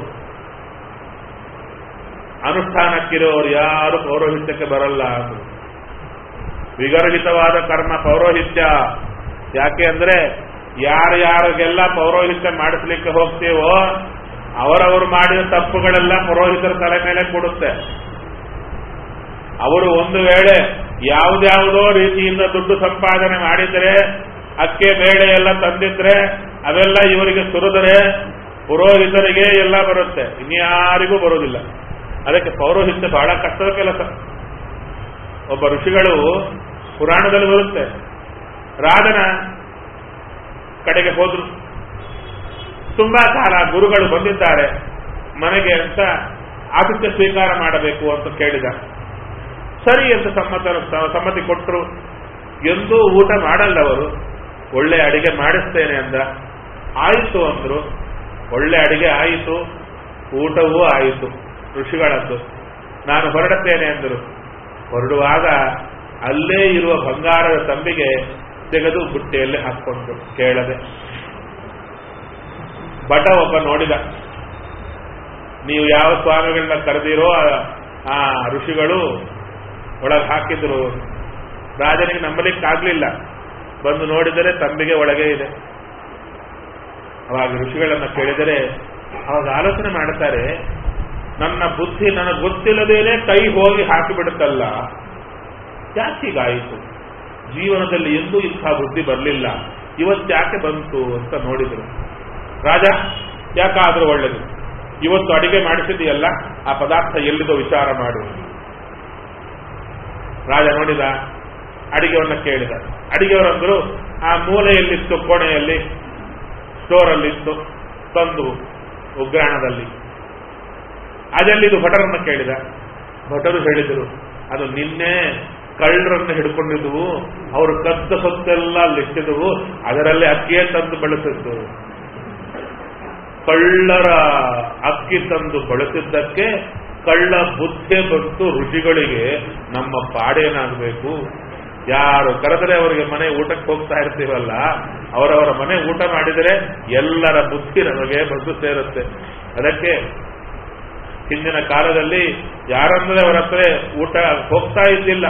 ಅನುಷ್ಠಾನಕ್ಕಿರೋರು ಯಾರು ಪೌರೋಹಿತ್ಯಕ್ಕೆ ಬರಲ್ಲ ಅಂದ್ರು ವಿಗರ್ಹಿತವಾದ ಕರ್ಮ ಪೌರೋಹಿತ್ಯ ಯಾಕೆ ಅಂದ್ರೆ ಯಾರ್ಯಾರಿಗೆಲ್ಲ ಪೌರೋಹಿತ್ಯ ಮಾಡಿಸ್ಲಿಕ್ಕೆ ಹೋಗ್ತೀವೋ ಅವರವರು ಮಾಡಿದ ತಪ್ಪುಗಳೆಲ್ಲ ಪುರೋಹಿತರ ತಲೆ ಮೇಲೆ ಕೊಡುತ್ತೆ ಅವರು ಒಂದು ವೇಳೆ ಯಾವುದ್ಯಾವುದೋ ರೀತಿಯಿಂದ ದುಡ್ಡು ಸಂಪಾದನೆ ಮಾಡಿದರೆ ಅಕ್ಕೆ ಬೇಳೆ ಎಲ್ಲ ತಂದಿದ್ರೆ ಅವೆಲ್ಲ ಇವರಿಗೆ ಸುರಿದರೆ ಪುರೋಹಿತರಿಗೆ ಎಲ್ಲ ಬರುತ್ತೆ ಇನ್ಯಾರಿಗೂ ಬರುವುದಿಲ್ಲ ಅದಕ್ಕೆ ಪೌರೋಹಿತ್ಯ ಬಹಳ ಕಷ್ಟದ ಕೆಲಸ ಒಬ್ಬ ಋಷಿಗಳು ಪುರಾಣದಲ್ಲಿ ಬರುತ್ತೆ ರಾಜನ ಕಡೆಗೆ ಹೋದ್ರು ತುಂಬಾ ಕಾಲ ಗುರುಗಳು ಬಂದಿದ್ದಾರೆ ಮನೆಗೆ ಅಂತ ಆತಿಥ್ಯ ಸ್ವೀಕಾರ ಮಾಡಬೇಕು ಅಂತ ಕೇಳಿದ ಸರಿ ಅಂತ ಸಮ್ಮತ ಸಮ್ಮತಿ ಕೊಟ್ಟರು ಎಂದೂ ಊಟ ಮಾಡಲ್ಲ ಅವರು ಒಳ್ಳೆ ಅಡಿಗೆ ಮಾಡಿಸ್ತೇನೆ ಅಂದ ಆಯಿತು ಅಂದ್ರು ಒಳ್ಳೆ ಅಡಿಗೆ ಆಯಿತು ಊಟವೂ ಆಯಿತು ಋಷಿಗಳದ್ದು ನಾನು ಹೊರಡುತ್ತೇನೆ ಅಂದರು ಹೊರಡುವಾಗ ಅಲ್ಲೇ ಇರುವ ಬಂಗಾರದ ತಂಬಿಗೆ ತೆಗೆದು ಬುಟ್ಟೆಯಲ್ಲಿ ಹಾಕ್ಕೊಂಡು ಕೇಳದೆ ಬಟ ಒಬ್ಬ ನೋಡಿದ ನೀವು ಯಾವ ಸ್ವಾಮಿಗಳನ್ನ ಕರೆದಿರೋ ಆ- ಆ ಋಷಿಗಳು ಒಳಗೆ ಹಾಕಿದ್ರು ರಾಜನಿಗೆ ನಂಬಲಿಕ್ಕಾಗ್ಲಿಲ್ಲ ಬಂದು ನೋಡಿದರೆ ತಂಬಿಗೆ ಒಳಗೆ ಇದೆ ಅವಾಗ ಋಷಿಗಳನ್ನ ಕೇಳಿದರೆ ಅವಾಗ ಆಲೋಚನೆ ಮಾಡ್ತಾರೆ ನನ್ನ ಬುದ್ಧಿ ನನಗೆ ಗೊತ್ತಿಲ್ಲದೇನೆ ಕೈ ಹೋಗಿ ಹಾಕಿಬಿಡುತ್ತಲ್ಲ ಯಾಕೀಗಾಯಿತು ಜೀವನದಲ್ಲಿ ಎಂದೂ ಇಂಥ ಬುದ್ಧಿ ಬರಲಿಲ್ಲ ಇವತ್ತ್ಯಾಕೆ ಬಂತು ಅಂತ ನೋಡಿದ್ರು ರಾಜ ಯಾಕಾದ್ರೂ ಒಳ್ಳೇದು ಇವತ್ತು ಅಡಿಗೆ ಮಾಡಿಸಿದೆಯಲ್ಲ ಆ ಪದಾರ್ಥ ಎಲ್ಲಿದೋ ವಿಚಾರ ಮಾಡು ರಾಜ ನೋಡಿದ ಅಡಿಗೆವನ್ನ ಕೇಳಿದ ಅಡಿಗೆಯವರಂದ್ರು ಆ ಮೂಲೆಯಲ್ಲಿತ್ತು ಕೋಣೆಯಲ್ಲಿ ಸ್ಟೋರಲ್ಲಿತ್ತು ತಂದು ಉಗ್ರಾಣದಲ್ಲಿ ಅದೆಲ್ಲಿದು ಭಟರನ್ನ ಕೇಳಿದ ಭಟರು ಹೇಳಿದರು ಅದು ನಿನ್ನೆ ಕಳ್ಳರನ್ನು ಹಿಡ್ಕೊಂಡಿದ್ವು ಅವರು ಕದ್ದ ಸೊತ್ತೆಲ್ಲ ಅಲ್ಲಿಟ್ಟಿದ್ವು ಅದರಲ್ಲಿ ಅಕ್ಕಿಯೇ ತಂದು ಬಳಸಿದ್ದು ಕಳ್ಳರ ಅಕ್ಕಿ ತಂದು ಬಳಸಿದ್ದಕ್ಕೆ ಕಳ್ಳ ಬುದ್ಧಿ ಬಂತು ರುಚಿಗಳಿಗೆ ನಮ್ಮ ಪಾಡೇನಾಗಬೇಕು ಯಾರು ಕರೆದರೆ ಅವರಿಗೆ ಮನೆ ಊಟಕ್ಕೆ ಹೋಗ್ತಾ ಇರ್ತೀವಲ್ಲ ಅವರವರ ಮನೆ ಊಟ ಮಾಡಿದರೆ ಎಲ್ಲರ ಬುದ್ಧಿ ನಮಗೆ ಬಂದು ಸೇರುತ್ತೆ ಅದಕ್ಕೆ ಹಿಂದಿನ ಕಾಲದಲ್ಲಿ ಯಾರಂದ್ರೆ ಅವರ ಹತ್ರ ಊಟ ಹೋಗ್ತಾ ಇದ್ದಿಲ್ಲ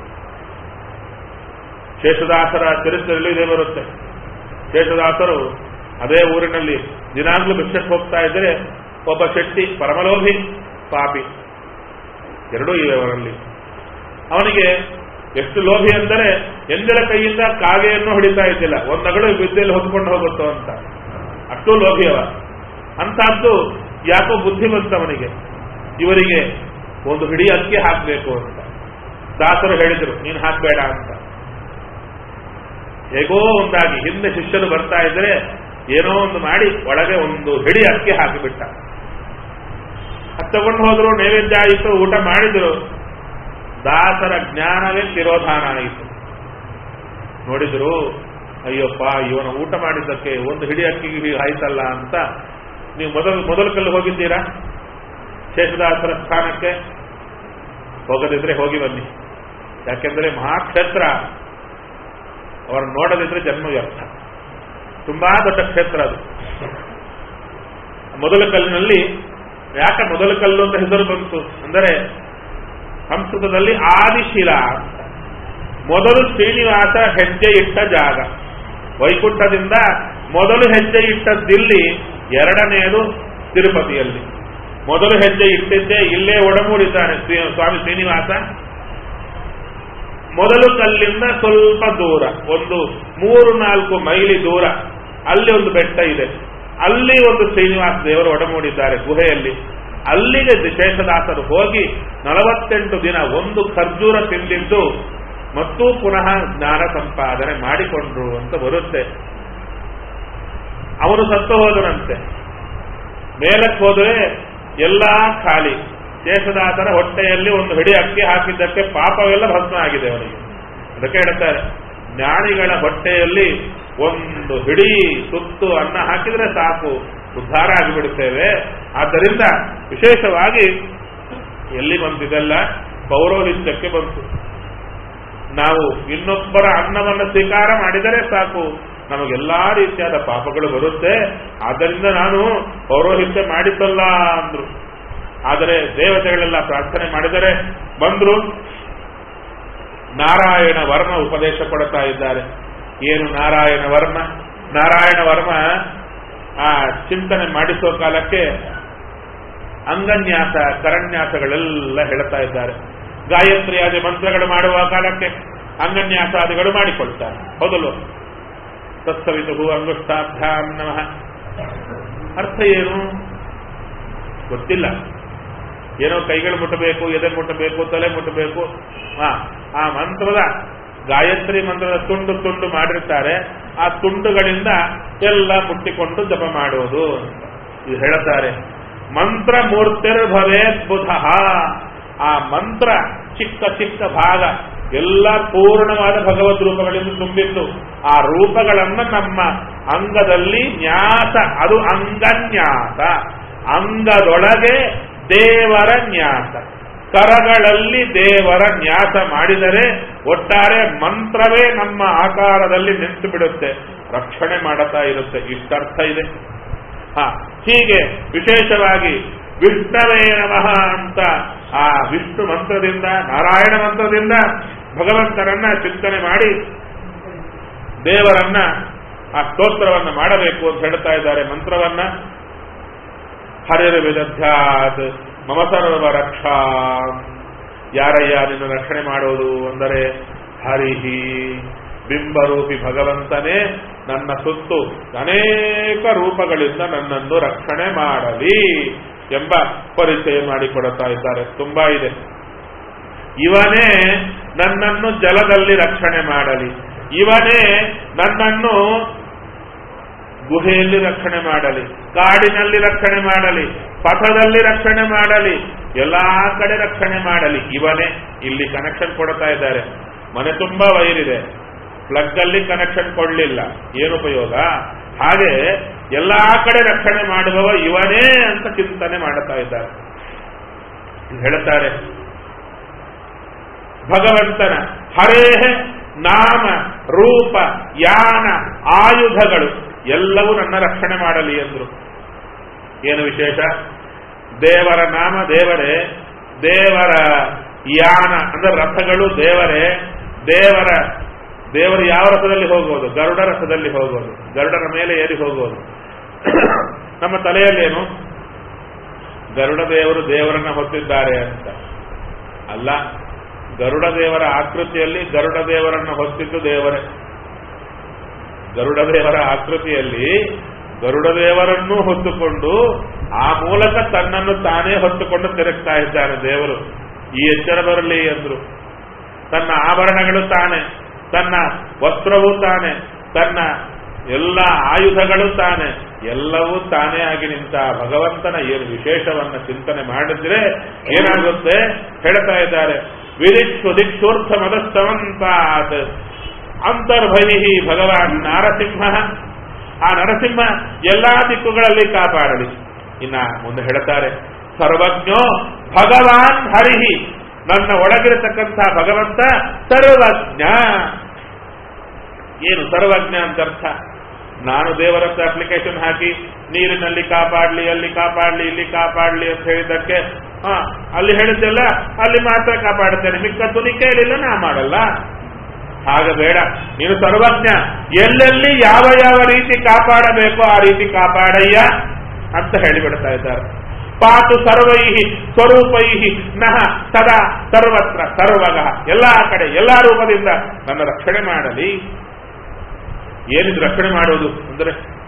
ಶೇಷದಾಸರ ಚರಿತ್ರೆಯಲ್ಲಿ ಇದೇ ಬರುತ್ತೆ ಶೇಷದಾಸರು ಅದೇ ಊರಿನಲ್ಲಿ ದಿನಾಗ್ಲೂ ಭಿಕ್ಷಕ್ಕೆ ಹೋಗ್ತಾ ಇದ್ದರೆ ಒಬ್ಬ ಶೆಟ್ಟಿ ಪರಮಲೋಭಿ ಪಾಪಿ ಎರಡೂ ಇವೆ ಅವರಲ್ಲಿ ಅವನಿಗೆ ಎಷ್ಟು ಲೋಭಿ ಅಂದರೆ ಎಂದರ ಕೈಯಿಂದ ಕಾಗೆಯನ್ನು ಹೊಡಿತಾ ಇದ್ದಿಲ್ಲ ಒಂದಗಳು ವಿದ್ಯೆಯಲ್ಲಿ ಹೊತ್ಕೊಂಡು ಹೋಗುತ್ತೋ ಅಂತ ಅಷ್ಟು ಲೋಭಿ ಅವ ಅಂತಹದ್ದು ಯಾಕೋ ಬುದ್ಧಿ ಬಂತವನಿಗೆ ಇವರಿಗೆ ಒಂದು ಹಿಡಿ ಅಕ್ಕಿ ಹಾಕಬೇಕು ಅಂತ ದಾಸರು ಹೇಳಿದರು ನೀನು ಹಾಕಬೇಡ ಅಂತ ಹೇಗೋ ಒಂದಾಗಿ ಹಿಂದೆ ಶಿಷ್ಯರು ಬರ್ತಾ ಇದ್ರೆ ಏನೋ ಒಂದು ಮಾಡಿ ಒಳಗೆ ಒಂದು ಹಿಡಿ ಅಕ್ಕಿ ಹಾಕಿಬಿಟ್ಟ ಅದು ತಗೊಂಡು ಹೋದ್ರು ನೈವೇದ್ಯ ಆಯಿತು ಊಟ ಮಾಡಿದ್ರು ದಾಸರ ಜ್ಞಾನವೇ ತಿರೋಧಾನ ಆಯಿತು ನೋಡಿದ್ರು ಅಯ್ಯಪ್ಪ ಇವನ ಊಟ ಮಾಡಿದ್ದಕ್ಕೆ ಒಂದು ಹಿಡಿ ಅಕ್ಕಿಗೆ ಹೀಗೆ ಆಯ್ತಲ್ಲ ಅಂತ ನೀವು ಮೊದಲು ಮೊದಲ ಕಲ್ಲು ಹೋಗಿದ್ದೀರಾ ಶೇಷದಾಸರ ಸ್ಥಾನಕ್ಕೆ ಹೋಗದಿದ್ರೆ ಹೋಗಿ ಬನ್ನಿ ಯಾಕೆಂದ್ರೆ ಮಹಾಕ್ಷೇತ್ರ ಅವರನ್ನು ನೋಡದಿದ್ರೆ ಜನ್ಮ ವ್ಯರ್ಥ ತುಂಬಾ ದೊಡ್ಡ ಕ್ಷೇತ್ರ ಅದು ಮೊದಲ ಕಲ್ಲಿನಲ್ಲಿ ಯಾಕೆ ಮೊದಲ ಕಲ್ಲು ಅಂತ ಹೆಸರು ಬಂತು ಅಂದರೆ ಸಂಸ್ಕೃತದಲ್ಲಿ ಆದಿಶಿಲ ಅಂತ ಮೊದಲು ಶ್ರೀನಿವಾಸ ಹೆಜ್ಜೆ ಇಟ್ಟ ಜಾಗ ವೈಕುಂಠದಿಂದ ಮೊದಲು ಹೆಜ್ಜೆ ಇಟ್ಟದ್ದಿಲ್ಲಿ ಎರಡನೆಯದು ತಿರುಪತಿಯಲ್ಲಿ ಮೊದಲು ಹೆಜ್ಜೆ ಇಟ್ಟಿದ್ದೇ ಇಲ್ಲೇ ಒಡಮೂಡಿದ್ದಾನೆ ಶ್ರೀ- ಸ್ವಾಮಿ ಶ್ರೀನಿವಾಸ ಮೊದಲು ಕಲ್ಲಿಂದ ಸ್ವಲ್ಪ ದೂರ ಒಂದು ಮೂರು ನಾಲ್ಕು ಮೈಲಿ ದೂರ ಅಲ್ಲಿ ಒಂದು ಬೆಟ್ಟ ಇದೆ ಅಲ್ಲಿ ಒಂದು ಶ್ರೀನಿವಾಸ ದೇವರು ಒಡಮೂಡಿದ್ದಾರೆ ಗುಹೆಯಲ್ಲಿ ಅಲ್ಲಿಗೆ ಶೇಷದಾಸರು ಹೋಗಿ ನಲವತ್ತೆಂಟು ದಿನ ಒಂದು ಖರ್ಜೂರ ತಿಂದಿದ್ದು ಮತ್ತೂ ಪುನಃ ಜ್ಞಾನ ಸಂಪಾದನೆ ಮಾಡಿಕೊಂಡ್ರು ಅಂತ ಬರುತ್ತೆ ಅವನು ಸತ್ತು ಹೋದನಂತೆ ಮೇಲಕ್ಕೆ ಹೋದರೆ ಎಲ್ಲಾ ಖಾಲಿ ಶೇಷದಾಸರ ಹೊಟ್ಟೆಯಲ್ಲಿ ಒಂದು ಹಿಡಿ ಅಕ್ಕಿ ಹಾಕಿದ್ದಕ್ಕೆ ಪಾಪವೆಲ್ಲ ಭಸ್ಮ ಆಗಿದೆ ಅವನಿಗೆ ಅದಕ್ಕೆ ಹೇಳ್ತಾರೆ ಜ್ಞಾನಿಗಳ ಹೊಟ್ಟೆಯಲ್ಲಿ ಒಂದು ಹಿಡಿ ಸುತ್ತು ಅನ್ನ ಹಾಕಿದ್ರೆ ಸಾಕು ಉದ್ಧಾರ ಆಗಿಬಿಡುತ್ತೇವೆ ಆದ್ದರಿಂದ ವಿಶೇಷವಾಗಿ ಎಲ್ಲಿ ಬಂತಿದೆಲ್ಲ ಪೌರೋಹಿತ್ಯಕ್ಕೆ ಬಂತು ನಾವು ಇನ್ನೊಬ್ಬರ ಅನ್ನವನ್ನು ಸ್ವೀಕಾರ ಮಾಡಿದರೆ ಸಾಕು ನಮಗೆಲ್ಲಾ ರೀತಿಯಾದ ಪಾಪಗಳು ಬರುತ್ತೆ ಆದ್ದರಿಂದ ನಾನು ಪೌರೋಹಿತ್ಯ ಮಾಡಿದ್ದಲ್ಲ ಅಂದ್ರು ಆದರೆ ದೇವತೆಗಳೆಲ್ಲ ಪ್ರಾರ್ಥನೆ ಮಾಡಿದರೆ ಬಂದ್ರು ನಾರಾಯಣ ವರ್ಮ ಉಪದೇಶ ಕೊಡ್ತಾ ಇದ್ದಾರೆ ಏನು ನಾರಾಯಣ ವರ್ಮ ನಾರಾಯಣ ವರ್ಮ ಆ ಚಿಂತನೆ ಮಾಡಿಸುವ ಕಾಲಕ್ಕೆ ಅಂಗನ್ಯಾಸ ಕರನ್ಯಾಸಗಳೆಲ್ಲ ಹೇಳ್ತಾ ಇದ್ದಾರೆ ಗಾಯತ್ರಿಯಾದಿ ಮಂತ್ರಗಳು ಮಾಡುವ ಕಾಲಕ್ಕೆ ಅಂಗನ್ಯಾಸಾದಿಗಳು ಮಾಡಿಕೊಳ್ತಾರೆ ಹೌದಲ್ವ ತತ್ಸವಿತು ಅಂಗುಷ್ಟಾಭ್ಯಾಂ ನಮಃ ಅರ್ಥ ಏನು ಗೊತ್ತಿಲ್ಲ ಏನೋ ಕೈಗಳು ಮುಟ್ಟಬೇಕು ಎದೆ ಮುಟ್ಟಬೇಕು ತಲೆ ಮುಟ್ಟಬೇಕು ಹಾ ಆ ಮಂತ್ರದ ಗಾಯತ್ರಿ ಮಂತ್ರದ ತುಂಡು ತುಂಡು ಮಾಡಿರ್ತಾರೆ ಆ ತುಂಡುಗಳಿಂದ ಎಲ್ಲ ಮುಟ್ಟಿಕೊಂಡು ಜಪ ಮಾಡುವುದು ಇದು ಹೇಳುತ್ತಾರೆ ಮಂತ್ರ ಮೂರ್ತಿರ್ಭವೇತ್ ಬುಧ ಆ ಮಂತ್ರ ಚಿಕ್ಕ ಚಿಕ್ಕ ಭಾಗ ಎಲ್ಲ ಪೂರ್ಣವಾದ ಭಗವದ್ ರೂಪಗಳಿಂದ ತುಂಬಿತ್ತು ಆ ರೂಪಗಳನ್ನು ನಮ್ಮ ಅಂಗದಲ್ಲಿ ನ್ಯಾಸ ಅದು ಅಂಗನ್ಯಾಸ ಅಂಗದೊಳಗೆ ದೇವರ ನ್ಯಾಸ ಕರಗಳಲ್ಲಿ ದೇವರ ನ್ಯಾಸ ಮಾಡಿದರೆ ಒಟ್ಟಾರೆ ಮಂತ್ರವೇ ನಮ್ಮ ಆಕಾರದಲ್ಲಿ ನಿಂತು ಬಿಡುತ್ತೆ ರಕ್ಷಣೆ ಮಾಡುತ್ತಾ ಇರುತ್ತೆ ಇಷ್ಟರ್ಥ ಇದೆ ಹ ಹೀಗೆ ವಿಶೇಷವಾಗಿ ವಿಷ್ಣವೇ ನಮಃ ಅಂತ ಆ ವಿಷ್ಣು ಮಂತ್ರದಿಂದ ನಾರಾಯಣ ಮಂತ್ರದಿಂದ ಭಗವಂತನನ್ನ ಚಿಂತನೆ ಮಾಡಿ ದೇವರನ್ನ ಆ ಸ್ತೋತ್ರವನ್ನ ಮಾಡಬೇಕು ಅಂತ ಹೇಳ್ತಾ ಇದ್ದಾರೆ ಮಂತ್ರವನ್ನ ಹರಿರ ವಿದಧ್ಯಾತ್ ಮಮ ಸರ್ವ ರಕ್ಷಾ ಯಾರಯ್ಯ ನಿನ್ನ ರಕ್ಷಣೆ ಮಾಡೋದು ಅಂದರೆ ಹರಿಹಿ ಬಿಂಬರೂಪಿ ಭಗವಂತನೇ ನನ್ನ ಸುತ್ತು ಅನೇಕ ರೂಪಗಳಿಂದ ನನ್ನನ್ನು ರಕ್ಷಣೆ ಮಾಡಲಿ ಎಂಬ ಪರಿಚಯ ಮಾಡಿಕೊಡುತ್ತಾ ಇದ್ದಾರೆ ತುಂಬಾ ಇದೆ ಇವನೇ ನನ್ನನ್ನು ಜಲದಲ್ಲಿ ರಕ್ಷಣೆ ಮಾಡಲಿ ಇವನೇ ನನ್ನನ್ನು ಗುಹೆಯಲ್ಲಿ ರಕ್ಷಣೆ ಮಾಡಲಿ ಕಾಡಿನಲ್ಲಿ ರಕ್ಷಣೆ ಮಾಡಲಿ ಪಥದಲ್ಲಿ ರಕ್ಷಣೆ ಮಾಡಲಿ ಎಲ್ಲಾ ಕಡೆ ರಕ್ಷಣೆ ಮಾಡಲಿ ಇವನೇ ಇಲ್ಲಿ ಕನೆಕ್ಷನ್ ಕೊಡ್ತಾ ಇದ್ದಾರೆ ಮನೆ ತುಂಬಾ ವೈರಿದೆ ಪ್ಲಗ್ ಅಲ್ಲಿ ಕನೆಕ್ಷನ್ ಕೊಡಲಿಲ್ಲ ಏನು ಉಪಯೋಗ ಹಾಗೆ ಎಲ್ಲಾ ಕಡೆ ರಕ್ಷಣೆ ಮಾಡುವವ ಇವನೇ ಅಂತ ಚಿಂತನೆ ಮಾಡುತ್ತಾ ಇದ್ದಾರೆ ಹೇಳುತ್ತಾರೆ ಭಗವಂತನ ಹರೇ ನಾಮ ರೂಪ ಯಾನ ಆಯುಧಗಳು ಎಲ್ಲವೂ ನನ್ನ ರಕ್ಷಣೆ ಮಾಡಲಿ ಎಂದರು ಏನು ವಿಶೇಷ ದೇವರ ನಾಮ ದೇವರೇ ದೇವರ ಯಾನ ಅಂದ್ರೆ ರಥಗಳು ದೇವರೇ ದೇವರ ದೇವರು ಯಾವ ರಥದಲ್ಲಿ ಹೋಗೋದು ಗರುಡ ರಥದಲ್ಲಿ ಹೋಗೋದು ಗರುಡರ ಮೇಲೆ ಏರಿ ಹೋಗೋದು ನಮ್ಮ ತಲೆಯಲ್ಲೇನು ಗರುಡ ದೇವರು ದೇವರನ್ನ ಹೊತ್ತಿದ್ದಾರೆ ಅಂತ ಅಲ್ಲ ಗರುಡ ದೇವರ ಆಕೃತಿಯಲ್ಲಿ ಗರುಡ ದೇವರನ್ನ ಹೊತ್ತಿದ್ದು ದೇವರೇ ಗರುಡ ದೇವರ ಆಕೃತಿಯಲ್ಲಿ ಗರುಡ ದೇವರನ್ನೂ ಹೊತ್ತುಕೊಂಡು ಆ ಮೂಲಕ ತನ್ನನ್ನು ತಾನೇ ಹೊತ್ತುಕೊಂಡು ತಿರುಗ್ತಾ ಇದ್ದಾನೆ ದೇವರು ಈ ಎಚ್ಚರ ಬರಲಿ ಎಂದ್ರು ತನ್ನ ಆಭರಣಗಳು ತಾನೆ ತನ್ನ ವಸ್ತ್ರವೂ ತಾನೆ ತನ್ನ ಎಲ್ಲ ಆಯುಧಗಳು ತಾನೆ ಎಲ್ಲವೂ ತಾನೇ ಆಗಿ ನಿಂತ ಭಗವಂತನ ಏನು ವಿಶೇಷವನ್ನ ಚಿಂತನೆ ಮಾಡಿದ್ರೆ ಏನಾಗುತ್ತೆ ಹೇಳ್ತಾ ಇದ್ದಾರೆ ವಿದಿಕ್ಷು ದಿಕ್ಷೂರ್ಥ ಮದಸ್ತವಂತಾತ್ ಅಂತರ್ಭೈಹಿ ಭಗವಾನ್ ನಾರಸಿಂಹ ಆ ನರಸಿಂಹ ಎಲ್ಲಾ ದಿಕ್ಕುಗಳಲ್ಲಿ ಕಾಪಾಡಲಿ ಇನ್ನ ಮುಂದೆ ಹೇಳ್ತಾರೆ ಸರ್ವಜ್ಞೋ ಭಗವಾನ್ ಹರಿಹಿ ನನ್ನ ಒಳಗಿರತಕ್ಕಂಥ ಭಗವಂತ ಸರ್ವಜ್ಞ ಏನು ಸರ್ವಜ್ಞ ಅಂತ ಅರ್ಥ ನಾನು ದೇವರತ್ರ ಅಪ್ಲಿಕೇಶನ್ ಹಾಕಿ ನೀರಿನಲ್ಲಿ ಕಾಪಾಡ್ಲಿ ಅಲ್ಲಿ ಕಾಪಾಡ್ಲಿ ಇಲ್ಲಿ ಕಾಪಾಡ್ಲಿ ಅಂತ ಹೇಳಿದ್ದಕ್ಕೆ ಹಾ ಅಲ್ಲಿ ಹೇಳಿದ್ದೆಲ್ಲ ಅಲ್ಲಿ ಮಾತ್ರ ಕಾಪಾಡುತ್ತೇನೆ ಮಿಕ್ಕದ್ದು ನೀ ಕೇಳಿಲ್ಲ ನಾ ಮಾಡಲ್ಲ ಹಾಗ ಬೇಡ ನೀನು ಸರ್ವಜ್ಞ ಎಲ್ಲೆಲ್ಲಿ ಯಾವ ಯಾವ ರೀತಿ ಕಾಪಾಡಬೇಕೋ ಆ ರೀತಿ ಕಾಪಾಡಯ್ಯ ಅಂತ ಹೇಳಿಬಿಡ್ತಾ ಇದ್ದಾರೆ ಪಾತು ಸರ್ವೈ ಸ್ವರೂಪೈ ನಹ ಸದಾ ಸರ್ವತ್ರ ಸರ್ವಗ ಎಲ್ಲಾ ಕಡೆ ಎಲ್ಲಾ ರೂಪದಿಂದ ನನ್ನ ರಕ್ಷಣೆ ಮಾಡಲಿ ಏನಿದು ರಕ್ಷಣೆ ಮಾಡೋದು ಅಂದರೆ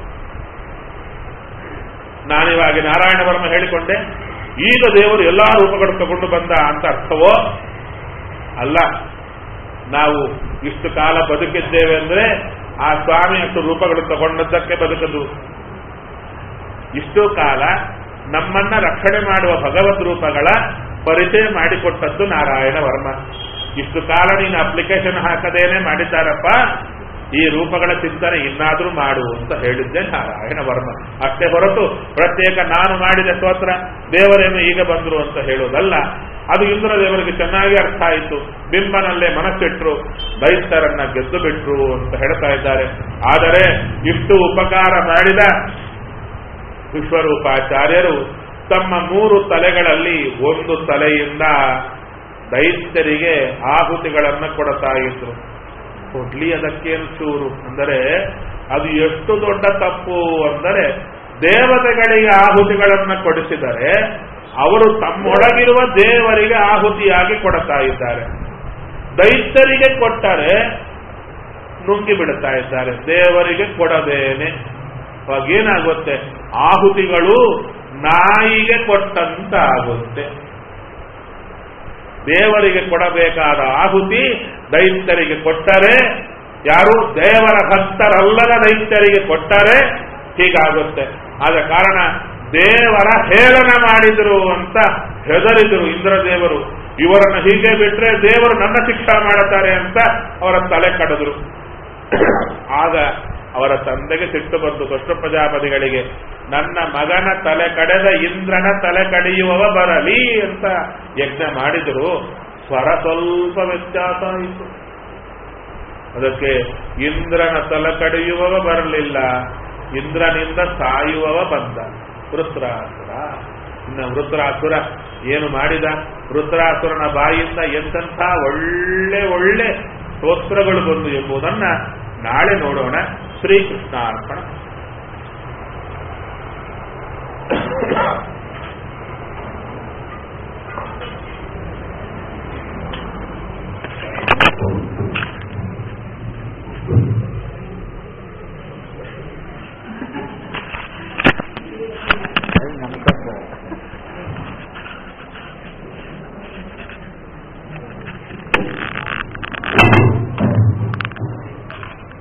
ನಾನಿವಾಗ ನಾರಾಯಣ ವರ್ಮ ಹೇಳಿಕೊಂಡೆ ಈಗ ದೇವರು ಎಲ್ಲಾ ರೂಪಗಳು ತಗೊಂಡು ಬಂದ ಅಂತ ಅರ್ಥವೋ ಅಲ್ಲ ನಾವು ಇಷ್ಟು ಕಾಲ ಬದುಕಿದ್ದೇವೆ ಅಂದ್ರೆ ಆ ಸ್ವಾಮಿ ಅಷ್ಟು ರೂಪಗಳು ತಗೊಂಡದ್ದಕ್ಕೆ ಬದುಕದು ಇಷ್ಟು ಕಾಲ ನಮ್ಮನ್ನ ರಕ್ಷಣೆ ಮಾಡುವ ಭಗವದ್ ರೂಪಗಳ ಪರಿಚಯ ಮಾಡಿಕೊಟ್ಟದ್ದು ನಾರಾಯಣ ವರ್ಮ ಇಷ್ಟು ಕಾಲ ನೀನು ಅಪ್ಲಿಕೇಶನ್ ಹಾಕದೇನೆ ಮಾಡಿದ್ದಾರಪ್ಪ ಈ ರೂಪಗಳ ಚಿಂತನೆ ಇನ್ನಾದ್ರೂ ಮಾಡು ಅಂತ ಹೇಳಿದ್ದೆ ನಾರಾಯಣ ವರ್ಮ ಅಷ್ಟೇ ಹೊರತು ಪ್ರತ್ಯೇಕ ನಾನು ಮಾಡಿದ ಸ್ತೋತ್ರ ದೇವರೇನು ಈಗ ಬಂದ್ರು ಅಂತ ಹೇಳೋದಲ್ಲ ಅದು ಇಂದ್ರ ದೇವರಿಗೆ ಚೆನ್ನಾಗಿ ಅರ್ಥ ಆಯಿತು ಬಿಂಬನಲ್ಲೇ ಮನಸ್ಸಿಟ್ರು ದೈತ್ಯರನ್ನ ಗೆದ್ದು ಬಿಟ್ರು ಅಂತ ಹೇಳ್ತಾ ಇದ್ದಾರೆ ಆದರೆ ಇಷ್ಟು ಉಪಕಾರ ಮಾಡಿದ ವಿಶ್ವರೂಪಾಚಾರ್ಯರು ತಮ್ಮ ಮೂರು ತಲೆಗಳಲ್ಲಿ ಒಂದು ತಲೆಯಿಂದ ದೈತ್ಯರಿಗೆ ಆಹುತಿಗಳನ್ನು ಕೊಡ್ತಾ ಇದ್ರು ಕೊಡ್ಲಿ ಅದಕ್ಕೇನು ಚೂರು ಅಂದರೆ ಅದು ಎಷ್ಟು ದೊಡ್ಡ ತಪ್ಪು ಅಂದರೆ ದೇವತೆಗಳಿಗೆ ಆಹುತಿಗಳನ್ನು ಕೊಡಿಸಿದರೆ ಅವರು ತಮ್ಮೊಳಗಿರುವ ದೇವರಿಗೆ ಆಹುತಿಯಾಗಿ ಕೊಡ್ತಾ ಇದ್ದಾರೆ ದೈತ್ಯರಿಗೆ ಕೊಟ್ಟರೆ ನುಂಗಿ ಬಿಡ್ತಾ ಇದ್ದಾರೆ ದೇವರಿಗೆ ಕೊಡದೇನೆ ಅವಾಗ ಏನಾಗುತ್ತೆ ಆಹುತಿಗಳು ನಾಯಿಗೆ ಕೊಟ್ಟಂತ ಆಗುತ್ತೆ ದೇವರಿಗೆ ಕೊಡಬೇಕಾದ ಆಹುತಿ ದೈತ್ಯರಿಗೆ ಕೊಟ್ಟರೆ ಯಾರು ದೇವರ ಭಕ್ತರಲ್ಲದ ದೈತ್ಯರಿಗೆ ಕೊಟ್ಟರೆ ಹೀಗಾಗುತ್ತೆ ಆದ ಕಾರಣ ದೇವರ ಹೇಳನ ಮಾಡಿದ್ರು ಅಂತ ಹೆದರಿದ್ರು ಇಂದ್ರದೇವರು ಇವರನ್ನು ಹೀಗೆ ಬಿಟ್ರೆ ದೇವರು ನನ್ನ ಶಿಕ್ಷಾ ಮಾಡುತ್ತಾರೆ ಅಂತ ಅವರ ತಲೆ ಕಡಿದ್ರು ಆಗ ಅವರ ತಂದೆಗೆ ಸಿಟ್ಟು ಬಂತು ದುಷ್ಟ ಪ್ರಜಾಪತಿಗಳಿಗೆ ನನ್ನ ಮಗನ ತಲೆ ಕಡೆದ ಇಂದ್ರನ ತಲೆ ಕಡಿಯುವವ ಬರಲಿ ಅಂತ ಯಜ್ಞ ಮಾಡಿದ್ರು ಸ್ವರ ಸ್ವಲ್ಪ ವ್ಯತ್ಯಾಸ ಆಯಿತು ಅದಕ್ಕೆ ಇಂದ್ರನ ತಲೆ ಕಡಿಯುವವ ಬರಲಿಲ್ಲ ಇಂದ್ರನಿಂದ ಸಾಯುವವ ಬಂದ ವೃತ್ರಾಸುರ ಇನ್ನು ವೃತ್ರಾಸುರ ಏನು ಮಾಡಿದ ವೃತ್ರಾಸುರನ ಬಾಯಿಂದ ಎಂತೆಂಥ ಒಳ್ಳೆ ಒಳ್ಳೆ ಸ್ತೋತ್ರಗಳು ಬಂದು ಎಂಬುದನ್ನ ನಾಳೆ ನೋಡೋಣ ಶ್ರೀಕೃಷ್ಣಾರ್ಪಣ